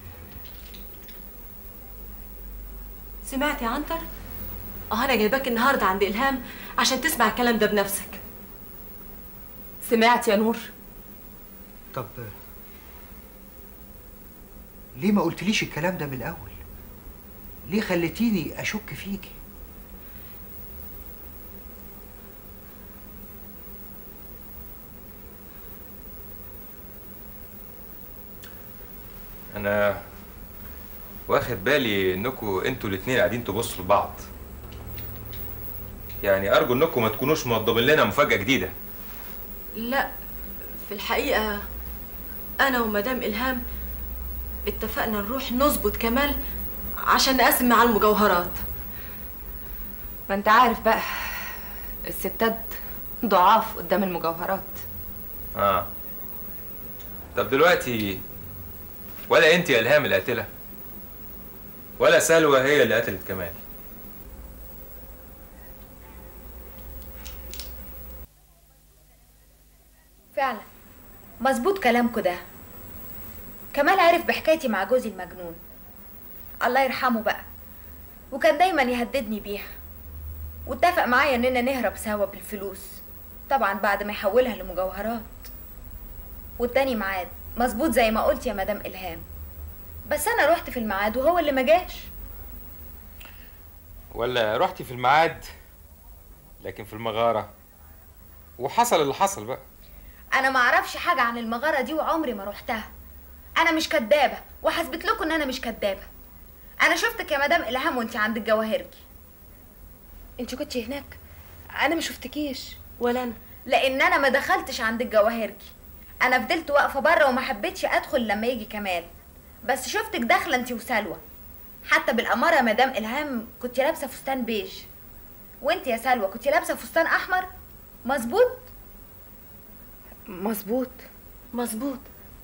سمعت يا عنتر؟ اه أنا جايباك النهاردة عند إلهام عشان تسمع الكلام ده بنفسك سمعت يا نور طب ليه ما قلتليش الكلام ده من الأول؟ ليه خليتيني أشك فيكي؟ انا واخد بالي انكم انتوا الاتنين قاعدين تبصوا لبعض يعني ارجو انكم ما تكونوش موضبين لنا مفاجاه جديده لا في الحقيقة أنا ومدام إلهام اتفقنا نروح نظبط كمال عشان نقسم معاه المجوهرات ما انت عارف بقى الستات ضعاف قدام المجوهرات اه طب دلوقتي ولا انت يا الهام القاتله ولا سلوى هي اللي قتلت كمال فعلا مظبوط كلامكوا ده كمال عرف بحكايتي مع جوزي المجنون الله يرحمه بقى وكان دايما يهددني بيها واتفق معايا اننا نهرب سوا بالفلوس طبعا بعد ما يحولها لمجوهرات والتاني ميعاد مظبوط زي ما قلت يا مدام الهام بس انا رحت في الميعاد وهو اللي ما جاش ولا رحتي في الميعاد لكن في المغاره وحصل اللي حصل بقى انا ما اعرفش حاجه عن المغاره دي وعمري ما رحتها انا مش كدابه وهثبت لكم ان انا مش كدابه انا شفتك يا مدام الهام وانت عند الجواهرجي انت كنت هناك انا ما شفتكيش ولا انا لان انا ما دخلتش عند الجواهرجي انا فضلت واقفه بره وما حبيتش ادخل لما يجي كمال بس شفتك داخله انت وسلوى حتى بالاماره يا مدام الهام كنت لابسه فستان بيج وانت يا سلوى كنت لابسه فستان احمر مظبوط مظبوط مظبوط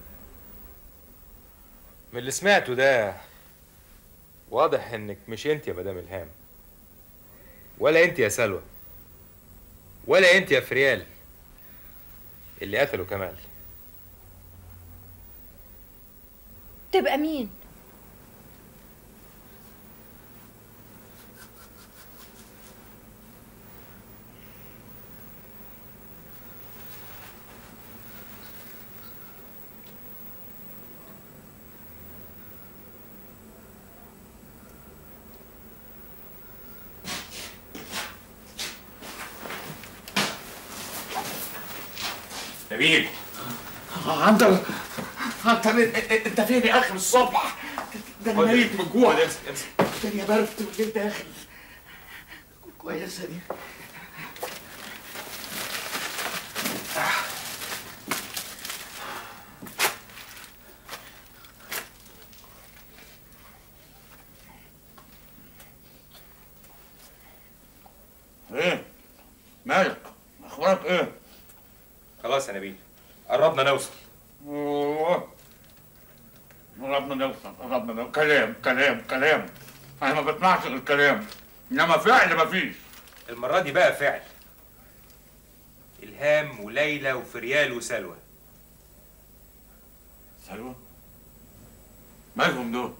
من اللي سمعته ده واضح انك مش انت يا مدام الهام ولا انت يا سلوى ولا انت يا فريال اللي قتلوا كمال تبقى مين نبيل عنتر عنتر انت فين يا اخي من الصبح؟ ده انا ميت من الجوع امسك امسك الدنيا برد بالليل داخل كويسه دي ايه مالك اخبارك ايه خلاص يا نبيل قربنا نوصل أوه. قربنا نوصل قربنا نوصل كلام كلام كلام انا ما بسمعش غير كلام انما فعل مفيش المرة دي بقى فعل إلهام وليلى وفريال وسلوى سلوى مالهم دول؟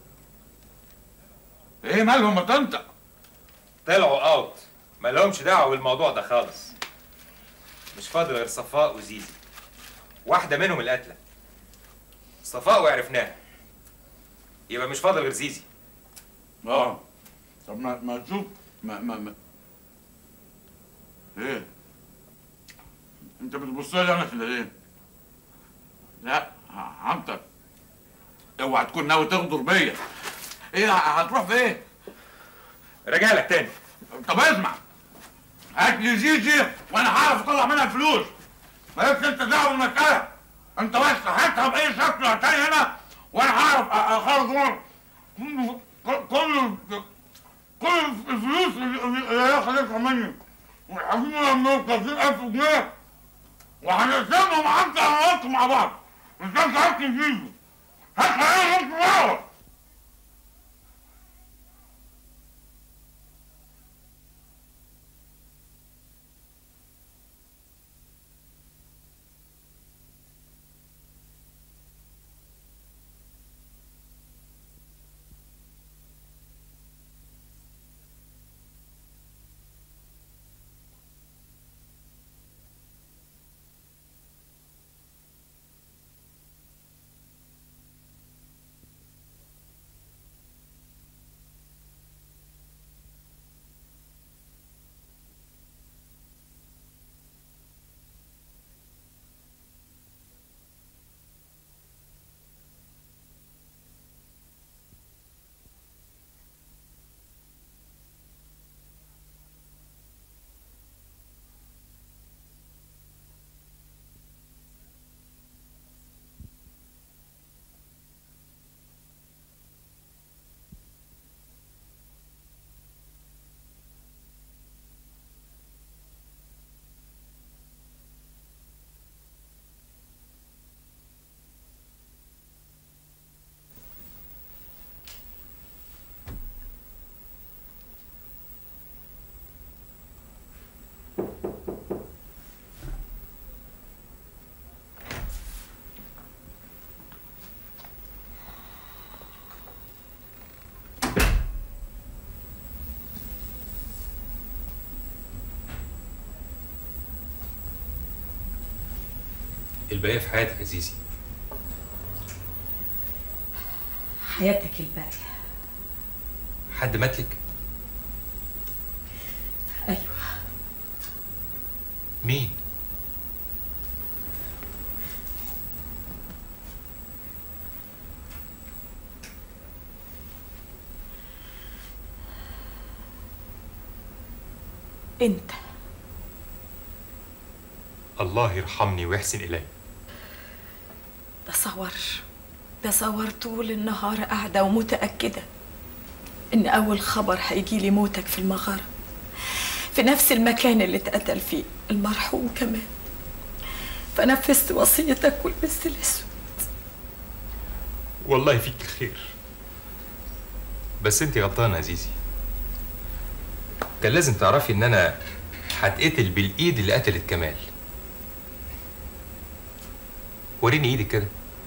ايه مالهم ما تنطق طلعوا اوت ما لهمش دعوة بالموضوع ده خالص مش فاضل غير صفاء وزيزي واحدة منهم القاتلة صفاء وعرفناها يبقى مش فاضل غير زيزي اه طب ما ما تشوف ما ما ما ايه انت بتبص لي انا كده ليه؟ لا ع- عنتر اوعى تكون ناوي تغدر بيا ايه ه- هتروح فين؟ راجع لك تاني طب اسمع هات لي زيزي وانا هعرف اطلع منها الفلوس مالكش انت دعوه بالمساله انت بس هاتها باي شكل تاني هنا وانا هعرف أ- اخرج منها كل كل كل الفلوس اللي اللي هي خدتها مني والحكومه لما 30000 جنيه وهنقسمهم انت وانت مع بعض مش انت هات لي زيزي هات لي انت معاهم الباقية في حياتك يا زيزي حياتك الباقية حد ماتلك أيوة مين انت الله يرحمني ويحسن الي تصور تصور طول النهار قاعدة ومتأكدة إن أول خبر هيجيلي موتك في المغارة في نفس المكان اللي اتقتل فيه المرحوم كمان فنفذت وصيتك ولبست الأسود والله فيك الخير بس انت غلطانه يا زيزي كان لازم تعرفي ان انا هتقتل بالايد اللي قتلت كمال وريني ايدك كده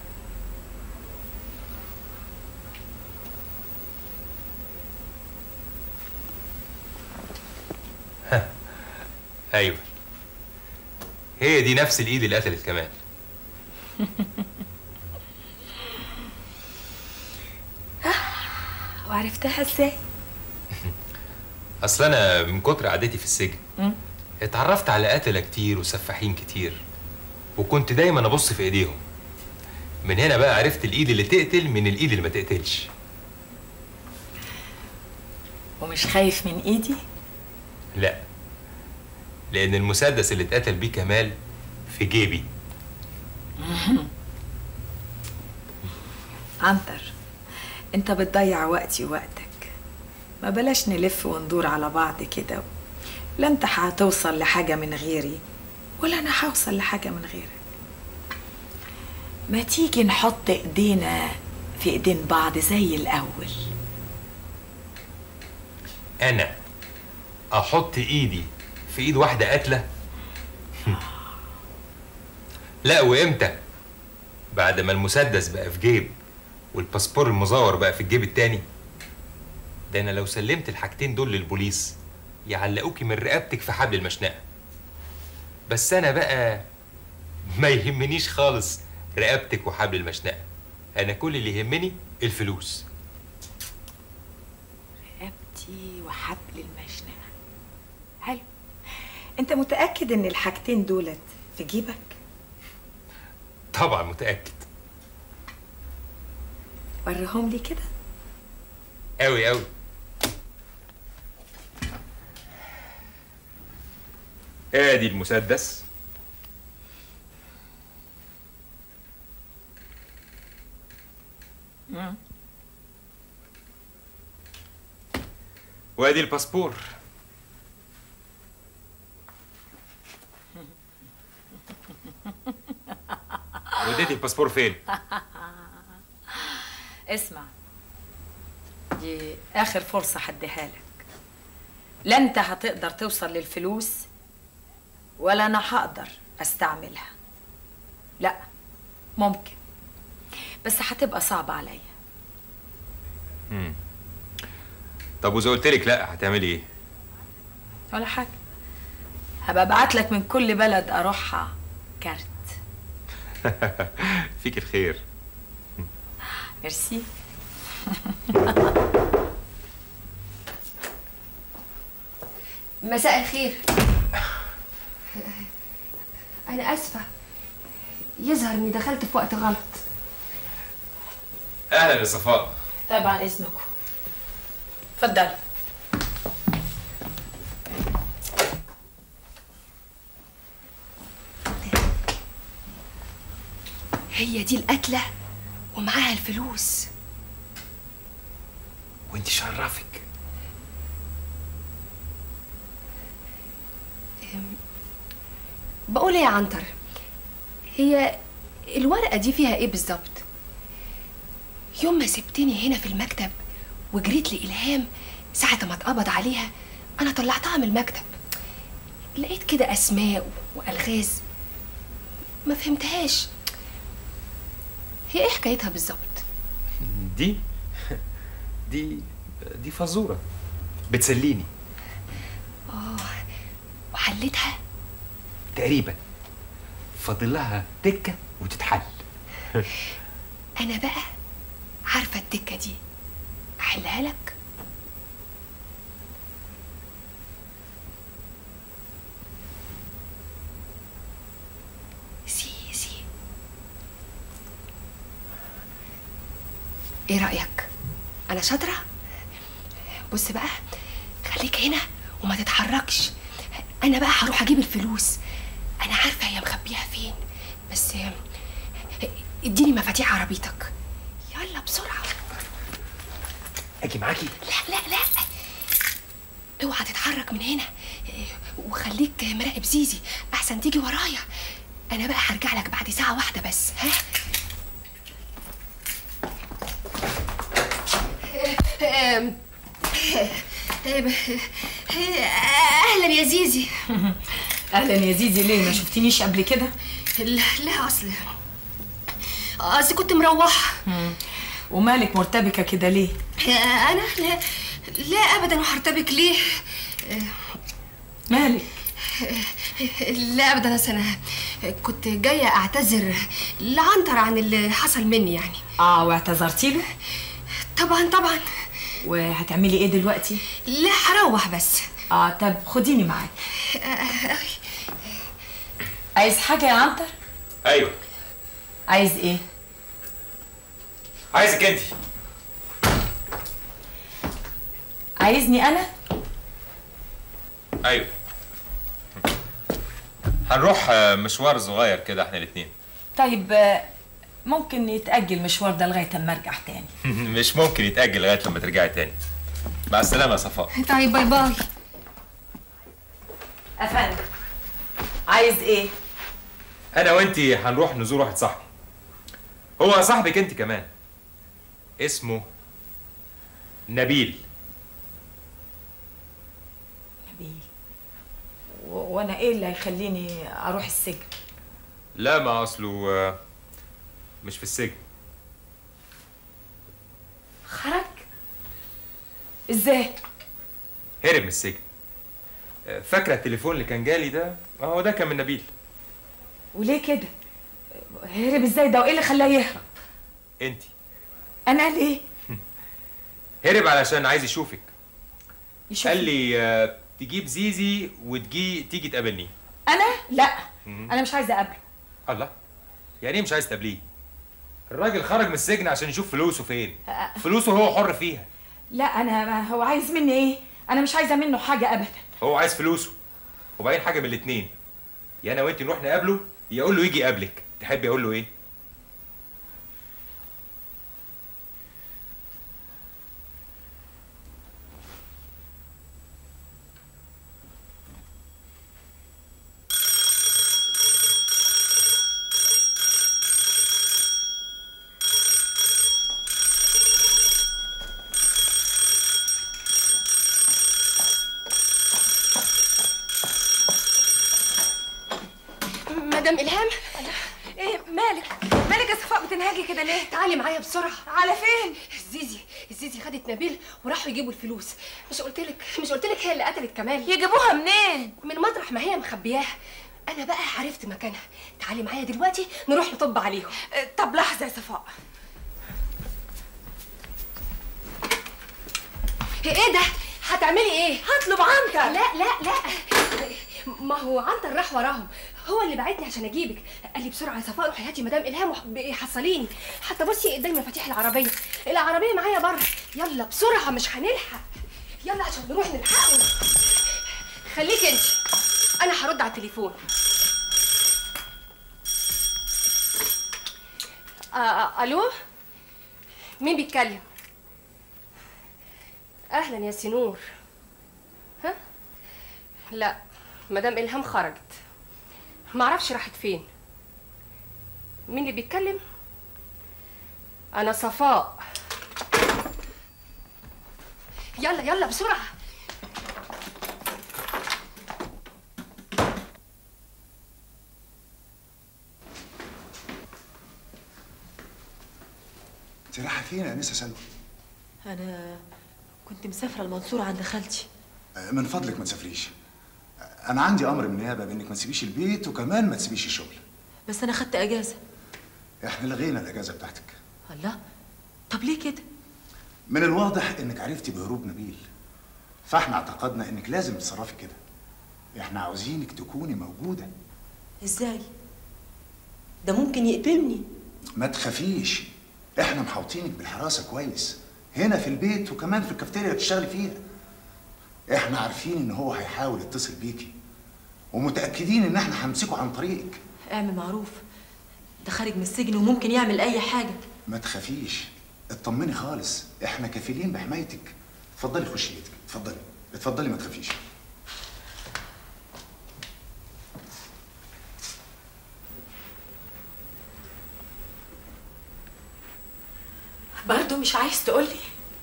ها ايوه هي دي نفس الايد اللي قتلت كمال وعرفتها ازاي؟ اصل انا من كتر قعدتي في السجن مم. اتعرفت على قتلة كتير وسفاحين كتير وكنت دايما ابص في ايديهم من هنا بقى عرفت الايد اللي تقتل من الايد اللي ما تقتلش ومش خايف من إيدي؟ لا لان المسدس اللي اتقتل بيه كمال في جيبي عنتر انت بتضيع وقتي ووقتك ما بلاش نلف وندور على بعض كده لا انت هتوصل لحاجة من غيري ولا انا هوصل لحاجة من غيرك ما تيجي نحط ايدينا في ايدين بعض زي الاول انا احط ايدي في ايد واحده قاتله لا وامتى بعد ما المسدس بقى في جيب والباسبور المزور بقى في الجيب التاني ده انا لو سلمت الحاجتين دول للبوليس يعلقوكي من رقبتك في حبل المشنقه بس انا بقى ما يهمنيش خالص رقبتك وحبل المشنقه انا كل اللي يهمني الفلوس رقبتي وحبل المشنقة حلو انت متأكد ان الحاجتين دولت في جيبك طبعا متاكد وريهم لي كده قوي قوي ادي المسدس مم. وادي الباسبور وديتي الباسبور فين اسمع دي اخر فرصة هديها لك لا انت هتقدر توصل للفلوس ولا انا هقدر استعملها لا ممكن بس هتبقى صعبة عليا مم. طب واذا قلت لك لا هتعملي ايه ولا حاجة هبقى ابعت لك من كل بلد اروحها كارت فيك الخير ميرسي مساء الخير أنا آسفة يظهر إني دخلت في وقت غلط اهلا يا صفاء طيب عن اذنكم اتفضلي هي دي القتلة ومعاها الفلوس وانت شرفك بقول ايه يا عنتر هي الورقة دي فيها ايه بالظبط يوم ما سبتني هنا في المكتب وجريت لإلهام ساعة ما اتقبض عليها أنا طلعتها من المكتب لقيت كده أسماء وألغاز ما فهمتهاش هي ايه حكايتها بالظبط دي دي دي فزوره بتسليني اه وحلتها تقريبا فاضل لها تكه وتتحل انا بقى عارفه التكه دي احلها لك سي سي ايه رايك انا شاطره بص بقى خليك هنا وما تتحركش انا بقى هروح اجيب الفلوس انا عارفه هي مخبيها فين بس آه، اديني مفاتيح عربيتك يلا بسرعه اجي معاكي لا لا لا اوعى تتحرك من هنا آه، وخليك مراقب زيزي احسن تيجي ورايا انا بقى هرجع لك بعد ساعه واحده بس ها آم، آم، اهلا يا زيزي اهلا يا زيزي ليه ما شفتنيش قبل كده لا لا اصل اصل كنت مروحه ومالك مرتبكه كده ليه انا لا لا ابدا وهرتبك ليه مالك لا ابدا أصل انا كنت جايه اعتذر لعنتر عن اللي حصل مني يعني اه واعتذرتي له طبعا طبعا وهتعملي ايه دلوقتي لا هروح بس اه طب خديني معاك عايز حاجه يا عنتر ايوه عايز ايه عايزك انت عايزني انا ايوه هنروح آه، مشوار صغير كده احنا الاثنين طيب آه، ممكن يتاجل المشوار ده لغايه اما ارجع تاني مش ممكن يتاجل لغايه لما ترجعي تاني مع السلامه يا صفاء طيب باي باي افندم عايز ايه انا وانتي هنروح نزور واحد صاحبي هو صاحبك انت كمان اسمه نبيل نبيل و- وانا ايه اللي هيخليني اروح السجن لا ما اصله آه، مش في السجن خرج ازاي هرب من السجن آه، فاكره التليفون اللي كان جالي ده ما هو ده كان من نبيل وليه كده هرب ازاي ده وايه اللي خلاه يهرب انت انا ليه هرب علشان عايز يشوفك يشوف قال لي آه، تجيب زيزي وتجي تيجي تقابلني انا لا مم. انا مش عايزه اقابله الله يعني ايه مش عايز تقابليه الراجل خرج من السجن عشان يشوف فلوسه فين فلوسه هو حر فيها لا انا ما هو عايز مني ايه انا مش عايزه منه حاجه ابدا هو عايز فلوسه وبعدين حاجه من الاتنين يا انا وانت نروح نقابله يا اقول له يجي يقابلك تحبي اقول له ايه مدام الهام ايه مالك مالك يا صفاء بتنهاجي كده ليه تعالي معايا بسرعه على فين زيزي زيزي خدت نبيل وراحوا يجيبوا الفلوس مش قلت لك مش قلت لك هي اللي قتلت كمال يجيبوها منين من مطرح ما هي مخبياها انا بقى عرفت مكانها تعالي معايا دلوقتي نروح نطب عليهم طب لحظه يا صفاء ايه ده هتعملي ايه هطلب عنتر لا لا لا ما هو عنتر راح وراهم هو اللي بعتني عشان اجيبك قال لي بسرعه يا صفاء روحي هاتي مدام الهام وحصليني حتى بصي قدامي مفاتيح العربيه العربيه معايا بره يلا بسرعه مش هنلحق يلا عشان نروح نلحقهم خليك انت انا هرد على التليفون آه آه الو مين بيتكلم اهلا يا سنور ها لا مدام الهام خرجت معرفش راحت فين مين اللي بيتكلم انا صفاء يلا يلا بسرعه انت رايحه فين يا انسه سلوى؟ انا كنت مسافره المنصوره عند خالتي آه، من فضلك ما تسافريش آه، انا عندي امر من النيابه بانك ما تسيبيش البيت وكمان ما تسيبيش الشغل بس انا خدت اجازه احنا لغينا الاجازه بتاعتك الله طب ليه كده من الواضح انك عرفتي بهروب نبيل فاحنا اعتقدنا انك لازم تتصرفي كده احنا عاوزينك تكوني موجوده ازاي ده ممكن يقتلني ما تخافيش احنا محوطينك بالحراسه كويس هنا في البيت وكمان في الكافتيريا اللي بتشتغلي فيها احنا عارفين ان هو هيحاول يتصل بيكي ومتاكدين ان احنا هنمسكه عن طريقك اعمل معروف ده خارج من السجن وممكن يعمل اي حاجه ما تخافيش اطمني خالص احنا كفيلين بحمايتك اتفضلي خشي بيتك اتفضلي اتفضلي ما تخافيش برضه مش عايز تقولي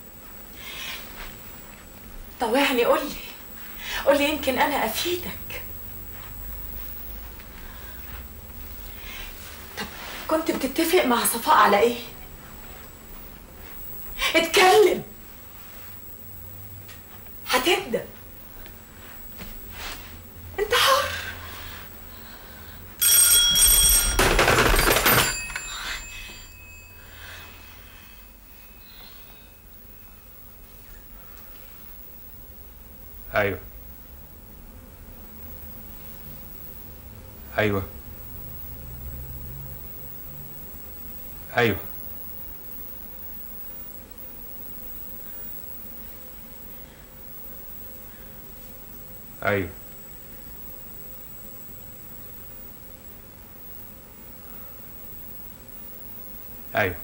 طوعني قولي قولي يمكن انا افيدك طب كنت بتتفق مع صفاء على ايه اتكلم هتندم انت حر ايوه ايوه ايوه ايوه ايوه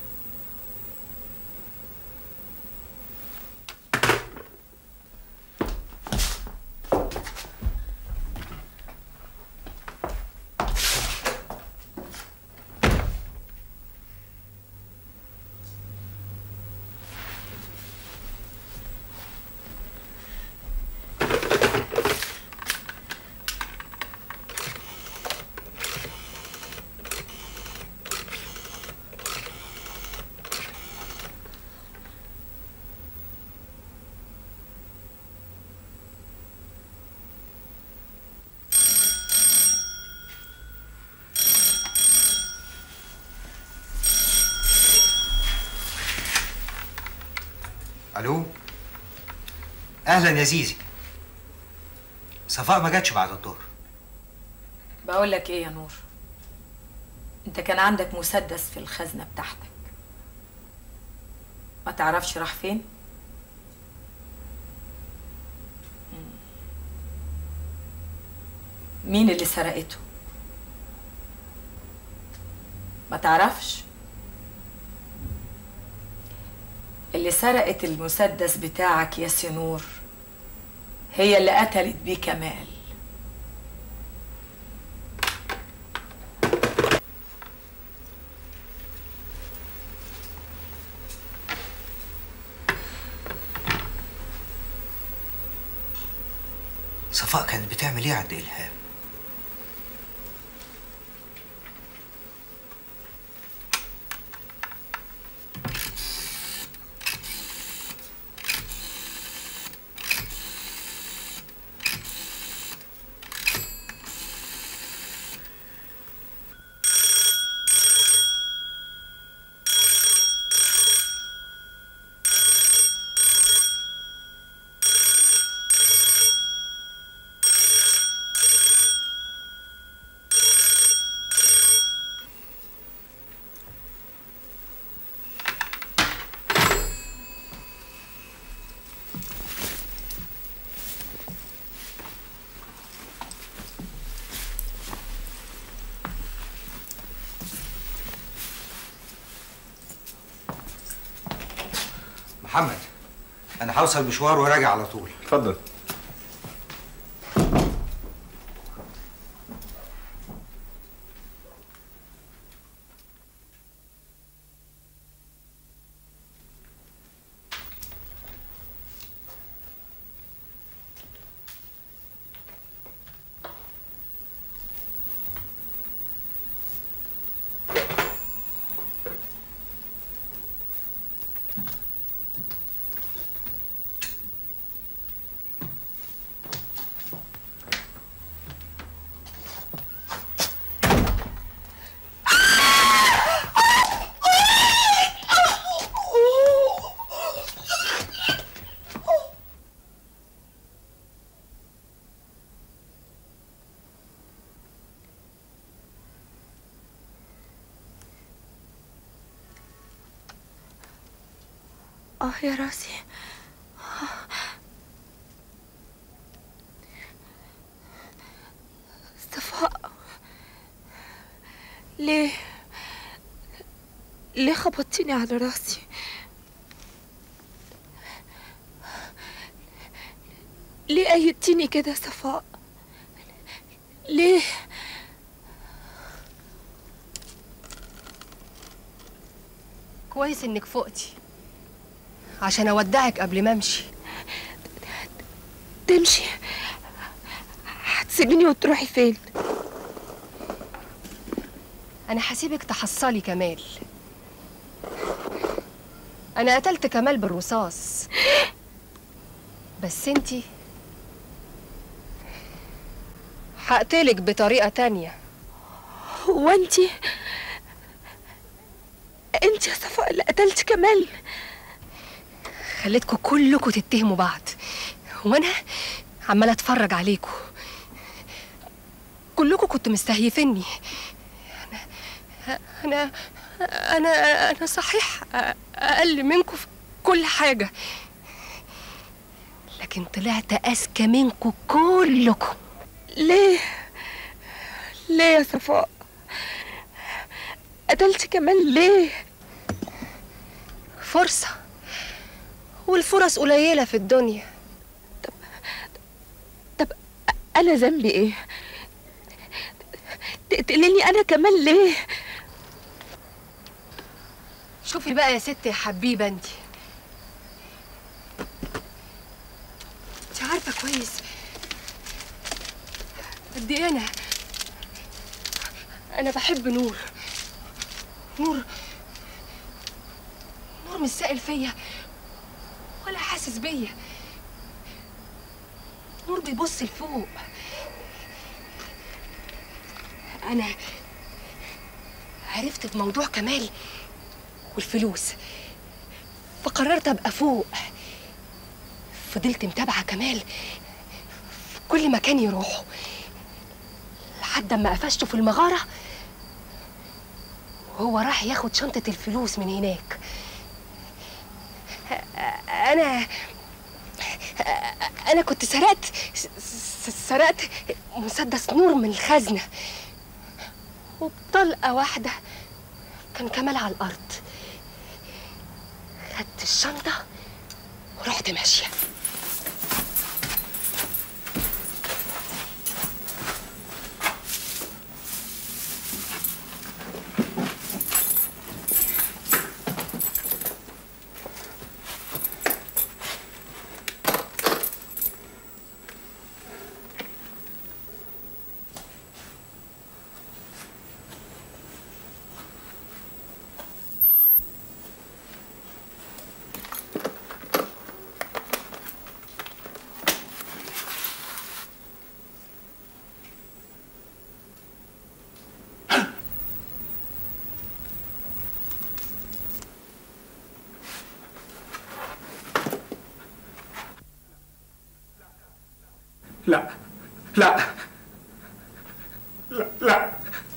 الو اهلا يا زيزي صفاء ما جاتش بعد الظهر بقول لك ايه يا نور انت كان عندك مسدس في الخزنه بتاعتك ما تعرفش راح فين مم. مين اللي سرقته ما تعرفش اللي سرقت المسدس بتاعك يا سنور هي اللي قتلت بيه كمال صفاء كانت بتعمل ايه عند الهام محمد انا هوصل مشوار وراجع على طول اتفضل اه يا راسي ليه ليه خبطتيني على راسي ليه أيدتيني كده يا صفاء ليه كويس انك فقتي عشان اودعك قبل ما امشي تمشي هتسيبيني وتروحي فين انا هسيبك تحصلي كمال انا قتلت كمال بالرصاص بس انتي هقتلك بطريقة تانية هو انتي انت يا صفاء اللي قتلت كمال خليتكم كلكم تتهموا بعض وانا عماله اتفرج عليكم كلكم كنتوا مستهيفيني انا انا انا انا صحيح اقل منكم في كل حاجه لكن طلعت اذكى منكم كلكم ليه ليه يا صفاء قتلت كمال ليه فرصه والفرص قليله في الدنيا انا ذنبي ايه تقتليني انا كمان ليه شوفي بقى يا ست يا حبيبه انت انت عارفه كويس قد ايه انا انا بحب نور نور نور مش سائل فيا ولا حاسس بيا نور بيبص لفوق انا عرفت بموضوع كمال والفلوس فقررت ابقى فوق فضلت متابعه كمال في كل مكان يروحه لحد ما قفشته في المغاره وهو راح ياخد شنطه الفلوس من هناك انا انا كنت سرقت س- سرقت مسدس نور من الخزنه وبطلقه واحده كان كمال على الارض خدت الشنطه ورحت ماشيه لا لا لا لا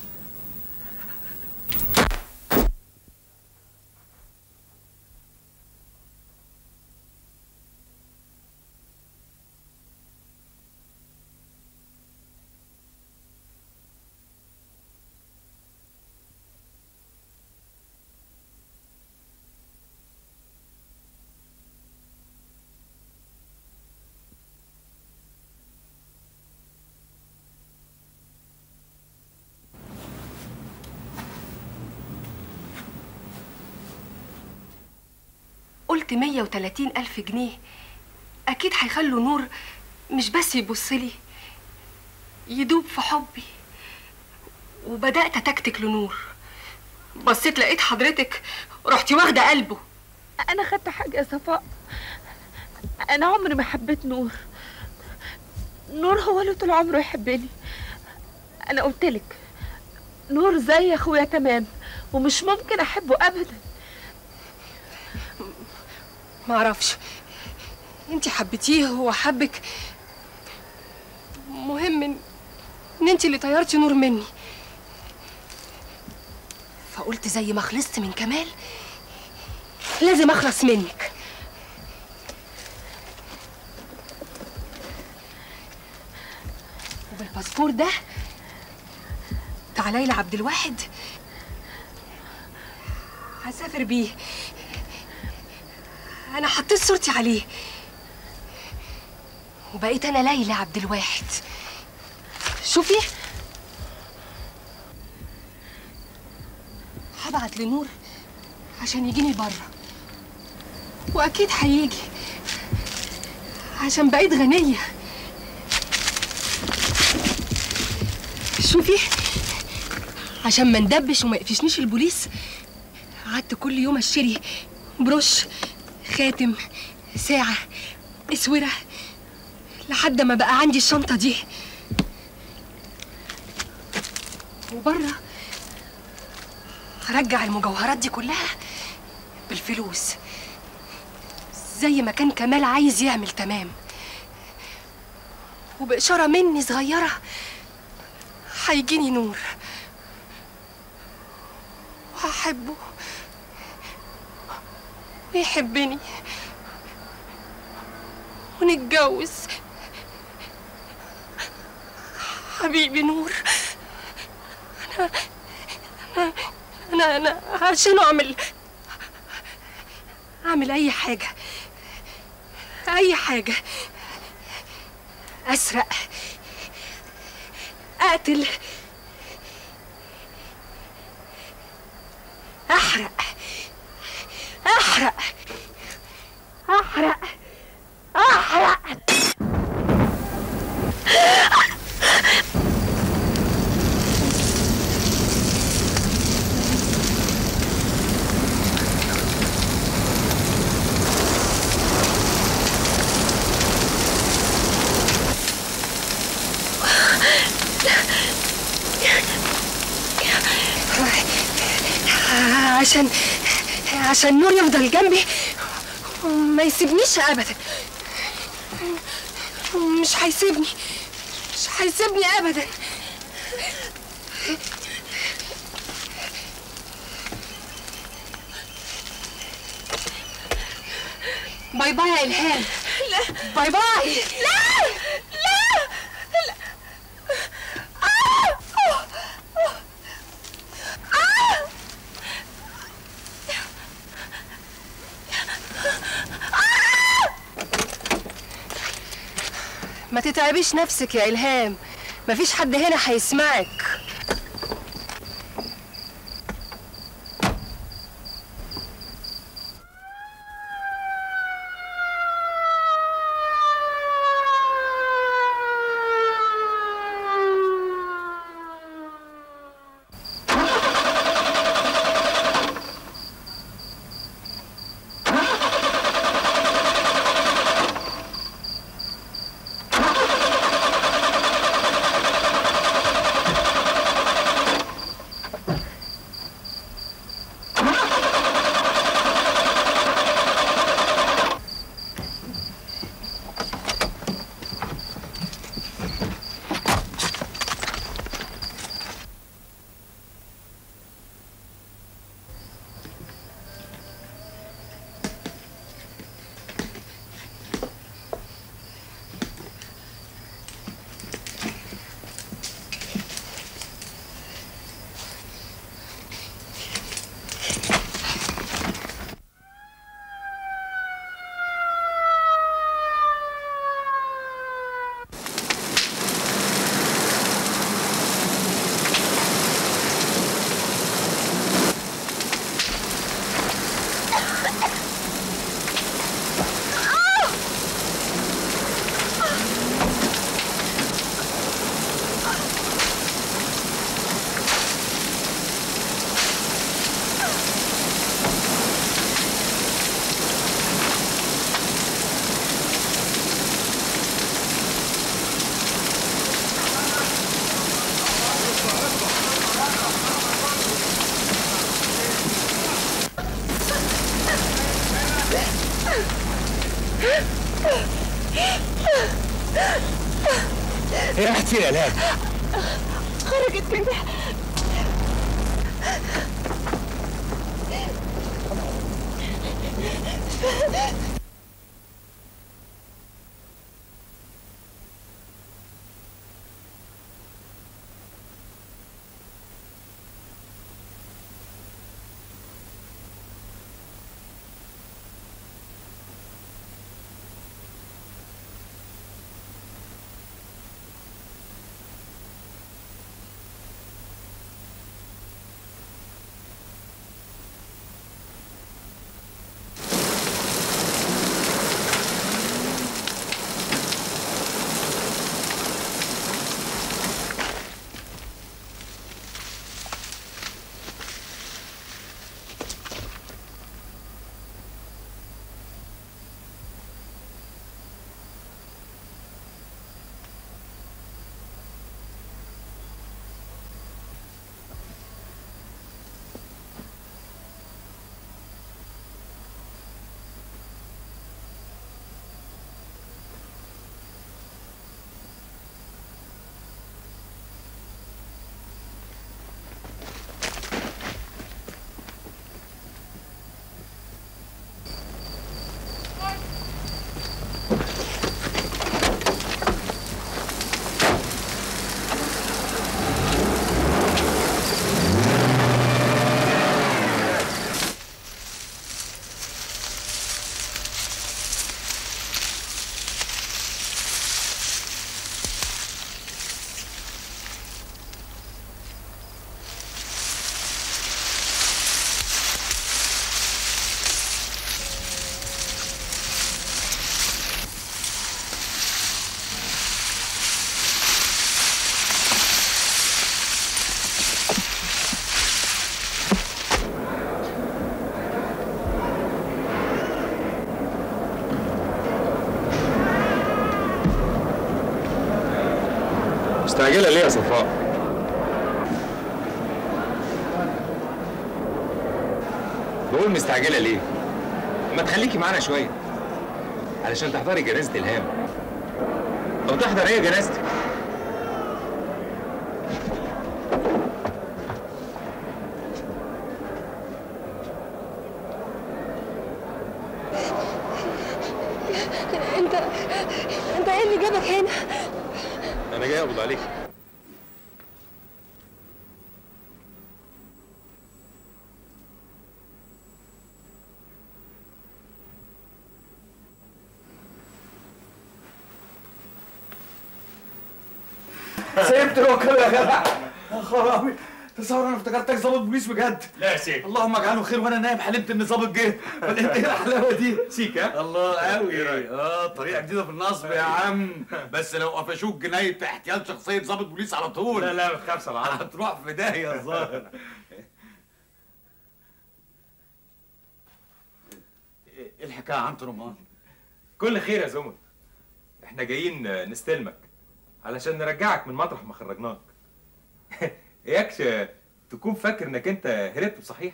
قلت مية وتلاتين ألف جنيه أكيد هيخلوا نور مش بس يبصلي يدوب في حبي وبدأت أتكتك لنور بصيت لقيت حضرتك رحتي واخدة قلبه انا خدت حاجه يا صفاء انا عمري ما حبيت نور نور هو اللي طول عمره يحبني انا قلت لك نور زي اخويا تمام ومش ممكن احبه ابدا معرفش انت حبيتيه هو حبك مهم ان ان انت اللي طيرتي نور مني فقلت زي ما خلصت من كمال لازم اخلص منك وبالباسبور ده تعالي لعبد الواحد هسافر بيه انا حطيت صورتي عليه وبقيت انا ليلى عبد الواحد شوفي هبعت لنور عشان يجيني بره واكيد هيجي عشان بقيت غنيه شوفي عشان ما ندبش وما يقفشنيش البوليس قعدت كل يوم اشتري بروش خاتم ساعة اسورة لحد ما بقى عندي الشنطة دي وبره هرجع المجوهرات دي كلها بالفلوس زي ما كان كمال عايز يعمل تمام وبإشارة مني صغيرة هيجيني نور وهحبه ويحبني ونتجوز حبيبي نور انا انا انا, أنا عشان اعمل اعمل اي حاجه اي حاجه اسرق اقتل احرق احرق احرق احرق عشان عشان نور يفضل جنبي وما يسيبنيش ابدا مش هيسيبني مش هيسيبني ابدا باي باي يا الهام لا باي باي لا لا لا آه! آه! آه! ما تتعبيش نفسك يا الهام مفيش حد هنا هيسمعك هي راحت فين يا الهام؟ خرجت مني مستعجلة ليه يا صفاء؟ بقول مستعجلة ليه؟ ما تخليكي معانا شوية علشان تحضري جنازة إلهام أو تحضر هي جنازتك انت انت ايه اللي جابك هنا أنا جاي أقبض عليك سيبت الوكالة يا جدع يا خرابي تصور انا افتكرتك ظابط بوليس بجد لا يا سيدي اللهم اجعله خير وانا نايم حلمت ان ظابط جه فلقيت ايه الحلاوه دي سيك ها؟ الله قوي اه طريقه جديده في النصب يا عم بس لو قفشوك جنايه احتيال شخصيه ظابط بوليس على طول لا لا ما تخافش على العظم هتروح في داهيه الظاهر ايه الحكايه يا عم رمان كل خير يا زمن احنا جايين نستلمك علشان نرجعك من مطرح ما خرجناك اياكش تكون فاكر انك انت هربت بصحيح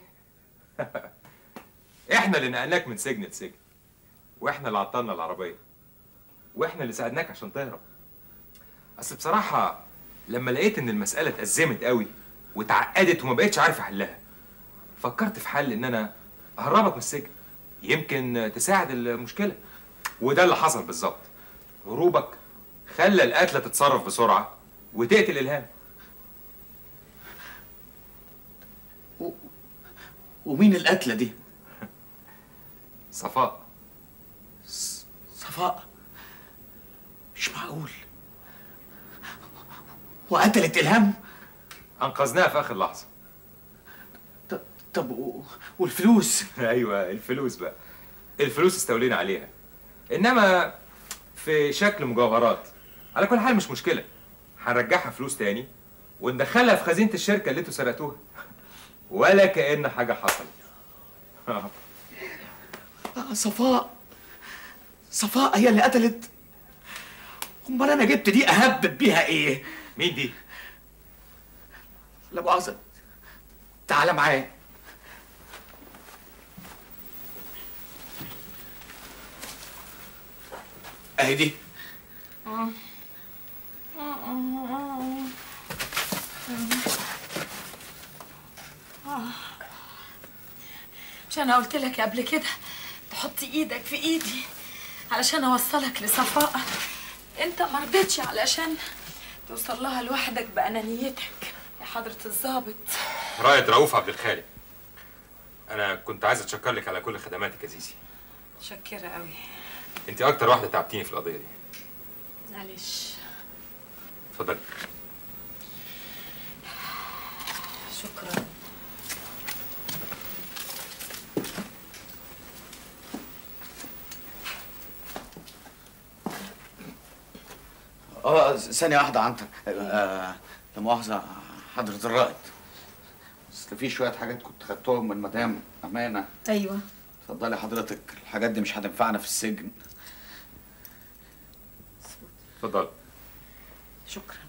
احنا اللي نقلناك من سجن لسجن واحنا اللي عطلنا العربيه واحنا اللي ساعدناك عشان تهرب اصل بصراحه لما لقيت ان المساله اتأزمت قوي واتعقدت وما بقتش عارف احلها فكرت في حل ان انا اهربك من السجن يمكن تساعد المشكله وده اللي حصل بالظبط هروبك خلى القتله تتصرف بسرعه وتقتل الهام ومين القتله دي صفاء صفاء مش معقول وقتلت الهام انقذناها في اخر لحظه طب و- والفلوس ايوه الفلوس بقى الفلوس استولينا عليها انما في شكل مجوهرات على كل حال مش مشكله هنرجعها فلوس تاني وندخلها في خزينه الشركه اللي انتوا سرقتوها ولا كأن حاجه حصلت آه، صفاء صفاء هي اللي قتلت امال انا جبت دي اهبب بيها ايه مين دي لا مؤاخذه تعالى معايا اهي دي مش انا قلت لك قبل كده تحط ايدك في ايدي علشان اوصلك لصفاء انت ما رضيتش علشان توصل لها لوحدك بانانيتك يا حضره الضابط راية رؤوف عبد الخالق انا كنت عايز اتشكر لك على كل خدماتك يا زيزي متشكره قوي انت اكتر واحده تعبتيني في القضيه دي معلش اتفضلي شكرا اه ثانية واحدة عنتر آه لا مؤاخذة حضرة الرائد اصل في شوية حاجات كنت خدتهم من مدام أمانة ايوه اتفضلي حضرتك الحاجات دي مش هتنفعنا في السجن اتفضلي شكرا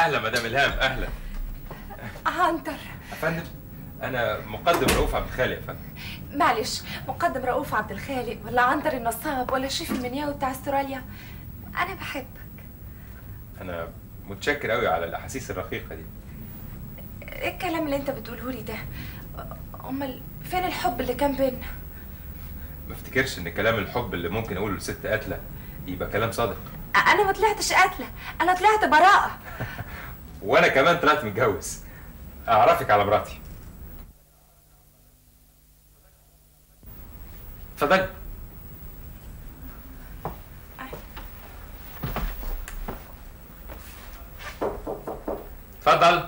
اهلا مدام الهام اهلا عنتر يا فندم انا مقدم رؤوف عبد الخالق يا فندم معلش مقدم رؤوف عبد الخالق ولا عنتر النصاب ولا الشيف المنياوي بتاع استراليا انا بحب انا متشكر قوي على الاحاسيس الرقيقه دي ايه الكلام اللي انت بتقوله لي ده امال فين الحب اللي كان بينا ما افتكرش ان كلام الحب اللي ممكن اقوله لست قاتله يبقى كلام صادق انا ما طلعتش قاتله انا طلعت براءه وانا كمان طلعت متجوز اعرفك على مراتي اتفضلي اتفضل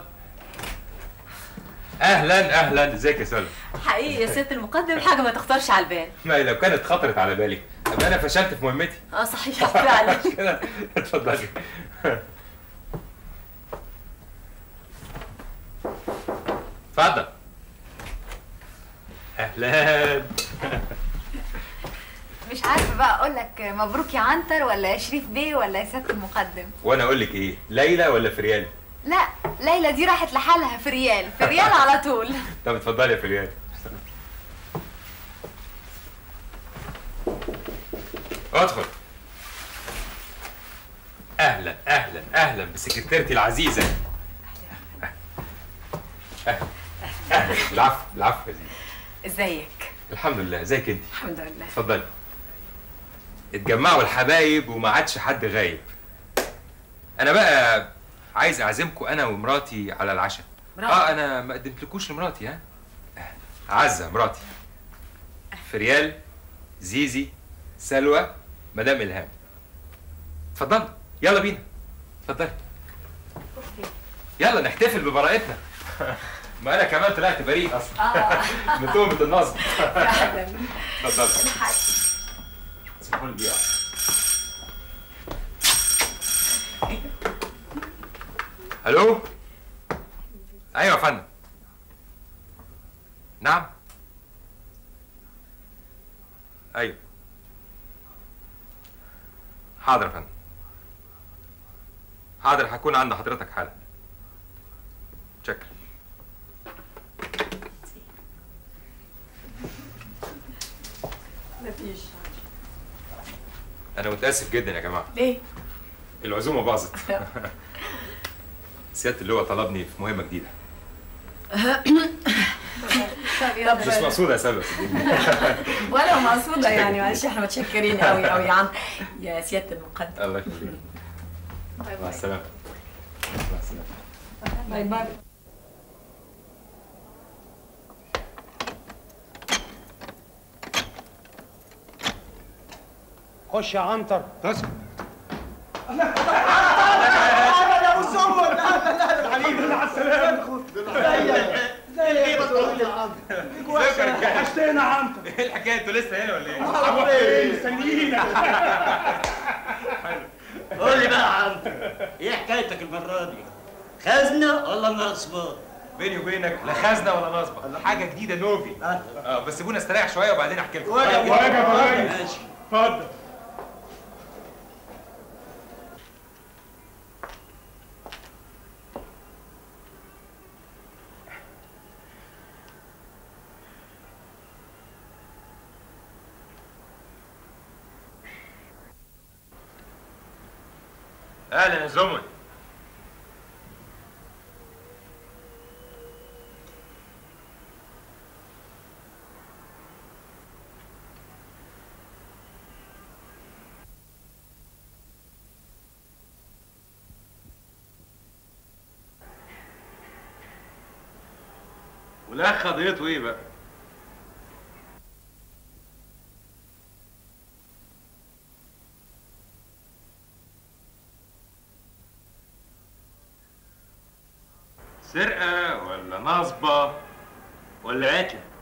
اهلا اهلا ازيك يا سلمى حقيقي يا ست المقدم حاجه ما تخطرش على البال ما لو كانت خطرت على بالك ابقى انا فشلت في مهمتي اه صحيح فعلا كده اتفضلي اتفضل اهلا مش عارفه بقى اقول لك مبروك يا عنتر ولا يا شريف بيه ولا يا سياده المقدم وانا اقول لك ايه ليلى ولا فريال لا ليلى دي راحت لحالها في ريال في ريال على طول طب اتفضلي يا فريال ادخل اهلا اهلا اهلا بسكرتيرتي العزيزه اهلا اهلا العفو العفو يا زينب ازيك الحمد لله ازيك انت الحمد لله اتفضلي اتجمعوا الحبايب وما عادش حد غايب انا بقى عايز اعزمكم انا ومراتي على العشاء مراتي؟ اه انا ما قدمتلكوش لمراتي ها عزه مراتي فريال زيزي سلوى مدام الهام اتفضلي يلا بينا اتفضلي يلا نحتفل ببراءتنا ما انا كمان طلعت بريء اصلا من تهمه النصب فعلا اتفضلي سيبوني دقيقة. الو ايوه يا فندم نعم ايوه حاضر يا فندم حاضر هكون عند حضرتك حالا شكرا مفيش انا متاسف جدا يا جماعه ليه؟ العزومه باظت سياده اللواء طلبني في مهمه جديده طب مش مقصوده يا سلوى صدقيني. ولا مقصوده يعني معلش احنا متشكرين قوي قوي يا عم يا سياده المقدم الله يخليك باي مع باي السلامه مع السلامه باي باي خش يا عنتر خش يا ابو سمر اهلا اهلا حبيبي على السلامه ازيك ازيك يا عم وحشتنا يا عنتر ايه الحكايه انتوا لسه هنا ولا ايه مستنيينك قول لي بقى يا عم ايه حكايتك المره دي؟ خزنه ولا نصبه؟ بيني وبينك لا خزنه ولا نصبه حاجه جديده نوفي اه بس سيبونا استريح شويه وبعدين احكي لكم واجب واجب يا ريس ماشي اتفضل اهلا يا زمن والاخ قضيته ايه بقى؟ سرقة ولا نصبة ولا قتلة؟